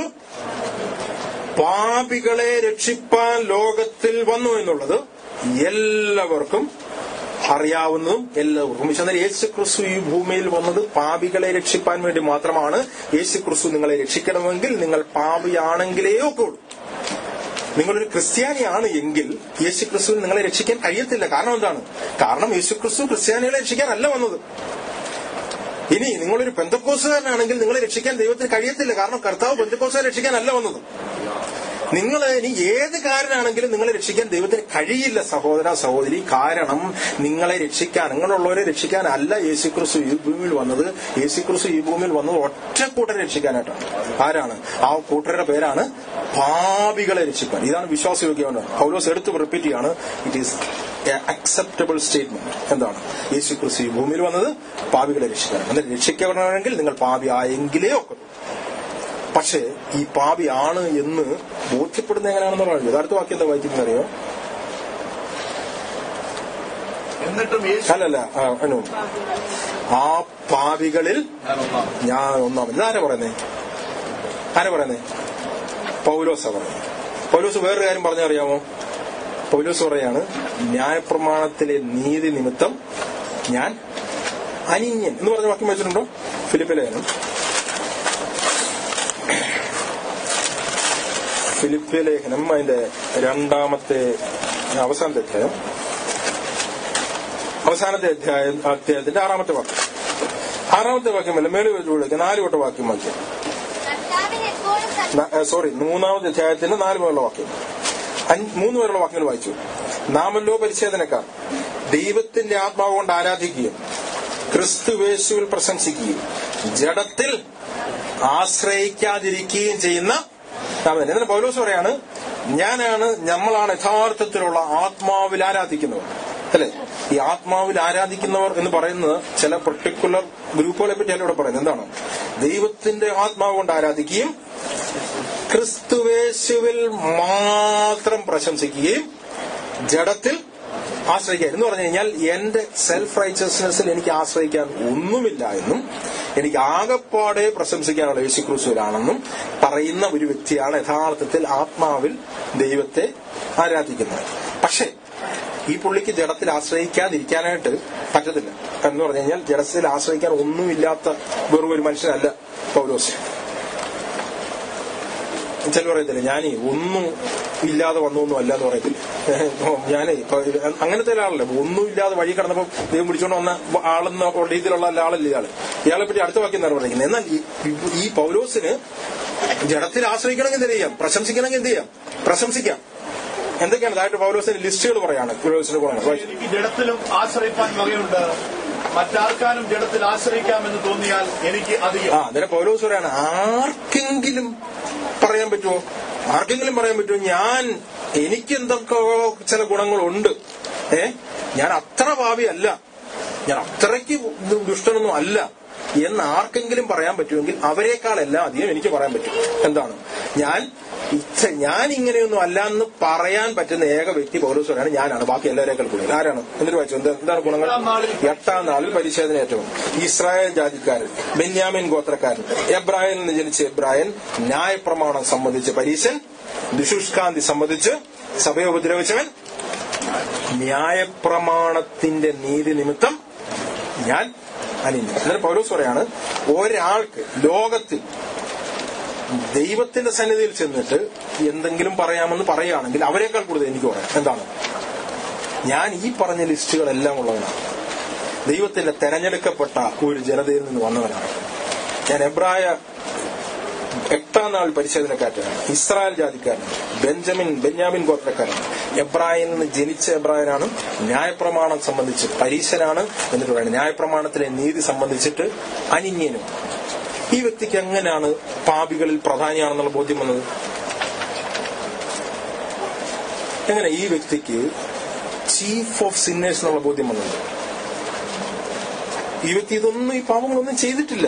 പാപികളെ രക്ഷിപ്പാൻ ലോകത്തിൽ വന്നു എന്നുള്ളത് എല്ലാവർക്കും അറിയാവുന്നതും എല്ലാവർക്കും പക്ഷെ എന്നാൽ യേശു ക്രിസ്തു ഈ ഭൂമിയിൽ വന്നത് പാപികളെ രക്ഷിപ്പാൻ വേണ്ടി മാത്രമാണ് യേശു ക്രിസ്തു നിങ്ങളെ രക്ഷിക്കണമെങ്കിൽ നിങ്ങൾ പാപിയാണെങ്കിലേ ഒക്കുള്ളൂ നിങ്ങളൊരു ക്രിസ്ത്യാനിയാണ് എങ്കിൽ യേശു ക്രിസ്തു നിങ്ങളെ രക്ഷിക്കാൻ കഴിയത്തില്ല കാരണം എന്താണ് കാരണം യേശു ക്രിസ്തു ക്രിസ്ത്യാനികളെ രക്ഷിക്കാനല്ല വന്നത് ഇനി നിങ്ങളൊരു പെന്തക്കോസുകാരനാണെങ്കിൽ നിങ്ങളെ രക്ഷിക്കാൻ ദൈവത്തിന് കഴിയത്തില്ല കാരണം കർത്താവ് പെന്തക്കോസുകാരെ രക്ഷിക്കാനല്ല വന്നത് നിങ്ങൾ ഇനി ഏത് കാരനാണെങ്കിലും നിങ്ങളെ രക്ഷിക്കാൻ ദൈവത്തിന് കഴിയില്ല സഹോദര സഹോദരി കാരണം നിങ്ങളെ രക്ഷിക്കാൻ നിങ്ങളുള്ളവരെ രക്ഷിക്കാനല്ല യേശുക്രിസ്തു ഈ ഭൂമിയിൽ വന്നത് യേശുക്രിസ്തു ഈ ഭൂമിയിൽ വന്നത് ഒറ്റ കൂട്ടരെ രക്ഷിക്കാനായിട്ടാണ് ആരാണ് ആ കൂട്ടരുടെ പേരാണ് പാപികളെ രക്ഷിക്കാൻ ഇതാണ് വിശ്വാസയോഗ്യമാണ് പൗലോസ് എടുത്ത് റിപ്പീറ്റ് ചെയ്യാണ് ഇറ്റ് ഈസ് അക്സെപ്റ്റബിൾ സ്റ്റേറ്റ്മെന്റ് എന്താണ് യേശുക്രിസ്തു ഈ ഭൂമിയിൽ വന്നത് പാപികളെ രക്ഷിക്കാൻ എന്നിട്ട് രക്ഷിക്കപ്പെടണമെങ്കിൽ നിങ്ങൾ പാപി ആയെങ്കിലേ ഒക്കെ പക്ഷേ ഈ പാപിയാണ് എന്ന് ബോധ്യപ്പെടുന്ന എങ്ങനെയാണെന്ന് പറയുന്നത് യഥാർത്ഥ വാക്യം എന്താ വായിക്കുന്നത് അറിയോ എന്നിട്ടും യേശു അല്ലല്ല ആ, അനു ആ പാപികളിൽ ഞാൻ ഒന്നാം ഞാൻ ഒന്നാമത് ഇതാരാ പറയുന്നേ ആരാ പറയുന്നേ പൗലോസ പറയുന്നത് പൗലോസ് വേറൊരു കാര്യം പറഞ്ഞറിയാമോ പൗലോസ് പറയാണ് ന്യായപ്രമാണത്തിലെ നീതി നിമിത്തം ഞാൻ അനിന്യൻ എന്ന് പറഞ്ഞ വാക്യം വെച്ചിട്ടുണ്ടോ ഫിലിപ്പ് ലേഖനം ഫിലിപ്പ് ലേഖനം അതിന്റെ രണ്ടാമത്തെ അവസാനത്തെ അധ്യായം അവസാനത്തെ അധ്യായം അധ്യായത്തിന്റെ ആറാമത്തെ വാക്യം ആറാമത്തെ വാക്യമല്ല മേളിൽ വെച്ച് വിളിക്കുക നാല് വട്ട വാക്യം വാക്യം കർത്താവിന് എപ്പോഴും സത്യം സോറി മൂന്നാമത്തെ അധ്യായത്തിന്റെ നാല് പേരുള്ള വാക്യം അഞ്ച്- മൂന്ന് പേരുള്ള വാക്യങ്ങൾ വായിച്ചു നാമല്ലോ പരിച്ഛേദനക്കാർ ദൈവത്തിന്റെ ആത്മാവ് കൊണ്ട് ആരാധിക്കുകയും ക്രിസ്തുവേശുവിൽ പ്രശംസിക്കുകയും ജഡത്തിൽ ആശ്രയിക്കാതിരിക്കുകയും ചെയ്യുന്ന നാമം തന്നെ. എന്നിട്ട് പൗലോസ് പറയാണ് ഞാനാണ് നമ്മളാണ് യഥാർത്ഥത്തിലുള്ള ആത്മാവിൽ ആരാധിക്കുന്നവർ അല്ലെ ഈ ആത്മാവിൽ ആരാധിക്കുന്നവർ എന്ന് പറയുന്നത് ചില പെർട്ടിക്കുലർ ഗ്രൂപ്പുകളെ പറ്റിയല്ല ഇവിടെ പറയുന്നത് എന്താണ് ദൈവത്തിന്റെ ആത്മാവ് കൊണ്ട് ആരാധിക്കുകയും ക്രിസ്തുവേശുവിൽ മാത്രം പ്രശംസിക്കുകയും ജഡത്തിൽ ആശ്രയിക്കാൻ എന്ന് പറഞ്ഞു കഴിഞ്ഞാൽ എന്റെ സെൽഫ് റൈച്ചസ്നെസ്സിൽ എനിക്ക് ആശ്രയിക്കാൻ ഒന്നുമില്ല എന്നും എനിക്ക് ആകപ്പാടെ പ്രശംസിക്കാനുള്ള യേശു ക്രിസ്തുവിലാണെന്നും പറയുന്ന ഒരു വ്യക്തിയാണ് യഥാർത്ഥത്തിൽ ആത്മാവിൽ ദൈവത്തെ ആരാധിക്കുന്നത് പക്ഷേ ഈ പുള്ളിക്ക് ജഡത്തിൽ ആശ്രയിക്കാതിരിക്കാനായിട്ട് പറ്റത്തില്ല എന്ന് പറഞ്ഞു കഴിഞ്ഞാൽ ജഡത്തിൽ ആശ്രയിക്കാൻ ഒന്നുമില്ലാത്ത വെറും ഒരു മനുഷ്യനല്ല പൗലോസ് ചില പറയത്തില്ല ഞാനേ ഒന്നും ഇല്ലാതെ വന്നൊന്നും അല്ല എന്ന് പറയത്തില്ല ഞാനേ ഇപ്പൊ അങ്ങനത്തെ ഒരാളല്ലേ ഒന്നും ഇല്ലാതെ വഴി കടന്നപ്പോ ദൈവം പിടിച്ചോണ്ട് വന്ന ആളെന്ന രീതിയിലുള്ള അല്ല ആളല്ല ഇയാള് ഇയാളെ പറ്റി അടുത്ത വാക്യം എന്താണ് പറയുന്നത് എന്നാൽ ഈ- ഈ പൗലോസിന് ജഡത്തിൽ ആശ്രയിക്കണമെങ്കിൽ എന്ത് ചെയ്യാം പ്രശംസിക്കണമെങ്കിൽ എന്ത് ചെയ്യാം പ്രശംസിക്കാം എന്തൊക്കെയാണ് ഇതായിട്ട് പൗലോസിന്റെ ലിസ്റ്റുകൾ പറയാണ് പൗലോസിന്റെ ഗുണങ്ങൾ എനിക്ക് ജഡത്തിലും ആശ്രയിപ്പാൻ വകയുണ്ട് മറ്റാർക്കാനും ജഡത്തിൽ ആശ്രയിക്കാമെന്ന് തോന്നിയാൽ എനിക്ക് അധികം ആ അന്നേരം പൗലോസ് പറയാണ് ആർക്കെങ്കിലും പറയാൻ പറ്റുമോ ആർക്കെങ്കിലും പറയാൻ പറ്റുമോ ഞാൻ എനിക്ക് എന്തൊക്കെ ചില ഗുണങ്ങളുണ്ട് ഏ ഞാൻ അത്ര ഭാവിയല്ല ഞാൻ അത്രയ്ക്ക് ദുഷ്ടനൊന്നും അല്ല എന്ന് ആർക്കെങ്കിലും പറയാൻ പറ്റുമെങ്കിൽ അവരെക്കാളെല്ലാം അധികം എനിക്ക് പറയാൻ പറ്റും എന്താണ് ഞാൻ ഇച്ച- ഞാൻ ഇങ്ങനെയൊന്നും അല്ല എന്ന് പറയാൻ പറ്റുന്ന ഏക വ്യക്തി പൗലോസ്വരാണ് ഞാനാണ് ബാക്കി എല്ലാവരേക്കാൾ കൂടുതൽ ആരാണ് എന്നിട്ട് വായിച്ചു എന്താ- എന്താണ് ഗുണങ്ങൾ എട്ടാം നാളിൽ എട്ടാം നാളിൽ പരിശോധന ഏറ്റവും ഇസ്രായേൽ ജാതിക്കാരൻ ബെന്യാമിൻ ഗോത്രക്കാരൻ എബ്രാഹിമിൽ നിന്ന് ജനിച്ച എബ്രാഹിം ന്യായപ്രമാണം സംബന്ധിച്ച് പരീശൻ ദുഷുഷ്കാന്തി സംബന്ധിച്ച് സഭയെ ഉപദ്രവിച്ചവൻ ന്യായപ്രമാണത്തിന്റെ നീതി നിമിത്തം ഞാൻ അനിഞ്ഞു എന്നിട്ട് പൗലോസ് പറയാണ് ഒരാൾക്ക് ലോകത്തിൽ ദൈവത്തിന്റെ സന്നിധിയിൽ ചെന്നിട്ട് എന്തെങ്കിലും പറയാമെന്ന് പറയുകയാണെങ്കിൽ അവരെക്കാൾ കൂടുതൽ എനിക്ക് പറയാം എന്താണ് ഞാൻ ഈ പറഞ്ഞ ലിസ്റ്റുകളെല്ലാം ഉള്ളവനാണ് ദൈവത്തിന്റെ തെരഞ്ഞെടുക്കപ്പെട്ട ഒരു ജനതയിൽ നിന്ന് വന്നവനാണ് ഞാൻ എബ്രായ എട്ടാം നാൾ പരിശോധനക്കാരനാണ് ഇസ്രായേൽ ജാതിക്കാരനാണ് ബെഞ്ചമിൻ ബെന്യാമിൻ ഗോത്രക്കാരനാണ് എബ്രാഹിൽ നിന്ന് ജനിച്ച എബ്രായനാണ് ന്യായപ്രമാണം സംബന്ധിച്ച് പരീശനാണ് എന്നിട്ട് പറയുന്നത് ന്യായപ്രമാണത്തിലെ നീതി സംബന്ധിച്ചിട്ട് അനിന്യനും ഈ വ്യക്തിക്ക് എങ്ങനെയാണ് പാപികളിൽ പ്രധാനിയാണെന്നുള്ള ബോധ്യം വന്നത് എങ്ങനെ ഈ വ്യക്തിക്ക് ചീഫ് ഓഫ് സിന്നേഴ്സ് എന്നുള്ള ബോധ്യം വന്നത് ഈ വ്യക്തി ഇതൊന്നും ഈ പാപങ്ങളൊന്നും ചെയ്തിട്ടില്ല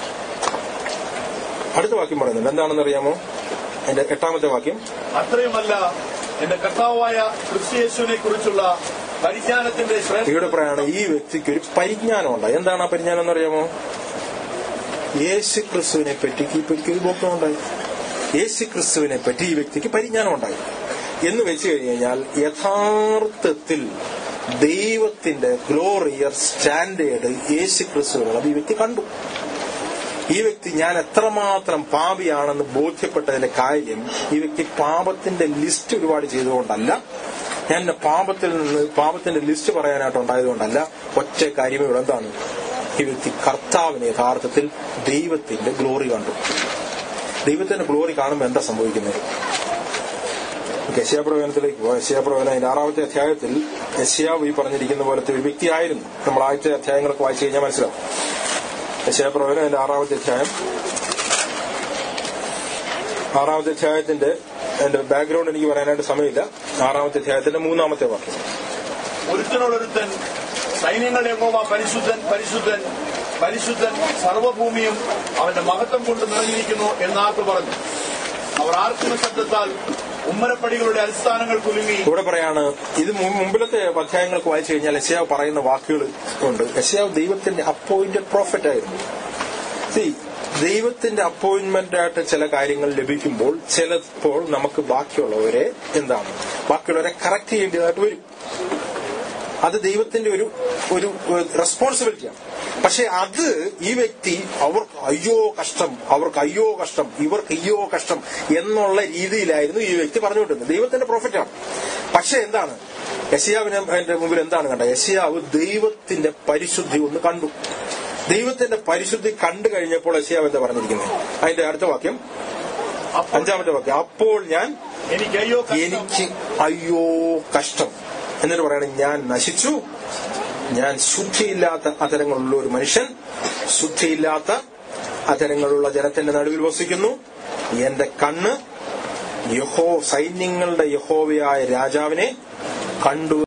അടുത്ത വാക്യം പറയുന്നുണ്ട് എന്താണെന്ന് അറിയാമോ അതിന്റെ എട്ടാമത്തെ വാക്യം അത്രയുമല്ല എന്റെ കർത്താവായ ക്രിസ്തുയേശുവിനെ കുറിച്ചുള്ള പരിജ്ഞാനത്തിന്റെ ഇവിടെ ശ്രേഷ്ഠ പറയാണ് ഈ വ്യക്തിക്ക് ഒരു പരിജ്ഞാനം ഉണ്ടായി എന്താണ് ആ പരിജ്ഞാനം എന്ന് അറിയാമോ യേശു ക്രിസ്തുവിനെ പറ്റി ഈ വ്യക്തിക്ക് ഒരു ബോധം ഉണ്ടായി യേശു ക്രിസ്തുവിനെ പറ്റി ഈ വ്യക്തിക്ക് പരിജ്ഞാനം ഉണ്ടായി എന്ന് വെച്ച് കഴിഞ്ഞ് കഴിഞ്ഞാൽ യഥാർത്ഥത്തിൽ ദൈവത്തിന്റെ ഗ്ലോറിയർ സ്റ്റാൻഡേർഡ് യേശു ക്രിസ്തുവിനുള്ളത് ഈ വ്യക്തി കണ്ടു ഈ വ്യക്തി ഞാൻ എത്രമാത്രം പാപിയാണെന്ന് ബോധ്യപ്പെട്ടതിന്റെ കാര്യം ഈ വ്യക്തി പാപത്തിന്റെ ലിസ്റ്റ് ഒരുപാട് ചെയ്തുകൊണ്ടല്ല ഞാൻ എന്റെ പാപത്തിൽ നിന്ന് പാപത്തിന്റെ ലിസ്റ്റ് പറയാനായിട്ട് ഉണ്ടായതുകൊണ്ടല്ല ഒറ്റ കാര്യമേ ഉള്ളൂ എന്താണ് ഈ വ്യക്തി കർത്താവിനെ യഥാർത്ഥത്തിൽ ദൈവത്തിന്റെ ഗ്ലോറി കണ്ടു ദൈവത്തിന്റെ ഗ്ലോറി കാണുമ്പോൾ എന്താ സംഭവിക്കുന്നത് യശയാപ്രവചനത്തിലേക്ക് പോകാം യശയാപ്രവചനം അതിന്റെ ആറാമത്തെ അധ്യായത്തിൽ യശയാവ് ഈ പറഞ്ഞിരിക്കുന്ന പോലത്തെ ഒരു വ്യക്തിയായിരുന്നു നമ്മൾ ആദ്യത്തെ അധ്യായങ്ങളൊക്കെ വായിച്ചു കഴിഞ്ഞാൽ മനസ്സിലാവും യശയാപ്രവചനം അതിന്റെ ആറാമത്തെ അധ്യായം ആറാമത്തെ അധ്യായത്തിന്റെ എന്റെ ബാക്ക്ഗ്രൗണ്ട് എനിക്ക് പറയാനായിട്ട് സമയമില്ല ആറാമത്തെ അധ്യായത്തിന്റെ മൂന്നാമത്തെ വാക്യം ഒരുത്തനോടൊരുത്തൻ സൈന്യങ്ങളുടെ യഹോവ പരിശുദ്ധൻ പരിശുദ്ധൻ പരിശുദ്ധൻ സർവഭൂമിയും അവന്റെ മഹത്വം കൊണ്ട് നിറഞ്ഞിരിക്കുന്നു എന്നാക്ക് പറഞ്ഞു അവർ ആർക്കുന്ന ശബ്ദത്താൽ ഉമ്മരപ്പടികളുടെ അടിസ്ഥാനങ്ങൾ കുലുങ്ങി ഇവിടെ പറയാണ് ഇത് മു- മുമ്പിലത്തെ അധ്യായങ്ങൾക്ക് വായിച്ചു കഴിഞ്ഞാൽ യശയാവ് പറയുന്ന വാക്കുകൾ ഉണ്ട് യശയാവ് ദൈവത്തിന്റെ അപ്പോയിന്റഡ് പ്രോഫറ്റ് ആയിരുന്നു See, ദൈവത്തിന്റെ അപ്പോയിന്റ്മെന്റ് ആയിട്ട് ചില കാര്യങ്ങൾ ലഭിക്കുമ്പോൾ ചിലപ്പോൾ നമുക്ക് ബാക്കിയുള്ളവരെ എന്താണ് ബാക്കിയുള്ളവരെ കറക്റ്റ് ചെയ്യേണ്ടതായിട്ട് വരും അത് ദൈവത്തിന്റെ ഒരു ഒരു റെസ്പോൺസിബിലിറ്റിയാണ് പക്ഷെ അത് ഈ വ്യക്തി അവർക്ക് അയ്യോ കഷ്ടം അവർക്ക് അയ്യോ കഷ്ടം ഇവർക്ക് അയ്യോ കഷ്ടം എന്നുള്ള രീതിയിലായിരുന്നു ഈ വ്യക്തി പറഞ്ഞുകൊണ്ടിരുന്നത് ദൈവത്തിന്റെ പ്രോഫിറ്റാണ് പക്ഷെ എന്താണ് യശയാവിന് അതിന്റെ മുമ്പിൽ എന്താണ് കണ്ടത് യശയാവ് ദൈവത്തിന്റെ പരിശുദ്ധി ഒന്ന് കണ്ടു ദൈവത്തിന്റെ പരിശുദ്ധി കണ്ടു കഴിഞ്ഞപ്പോൾ യശയാവ് എന്താ പറഞ്ഞിരിക്കുന്നത് അതിന്റെ അടുത്ത വാക്യം അപ്പോൾ അഞ്ചാമത്തെ വാക്യം അപ്പോൾ ഞാൻ എനിക്ക് അയ്യോ കഷ്ടം. എനിക്ക് അയ്യോ കഷ്ടം എന്നിട്ട് പറയണ ഞാൻ നശിച്ചു ഞാൻ ശുദ്ധിയില്ലാത്ത അധരങ്ങളുള്ള ഒരു മനുഷ്യൻ ശുദ്ധിയില്ലാത്ത അധരങ്ങളുള്ള ജനത്തിന്റെ നടുവിൽ വസിക്കുന്നു എന്റെ കണ്ണ് യഹോ സൈന്യങ്ങളുടെ യഹോവയായ രാജാവിനെ കണ്ടു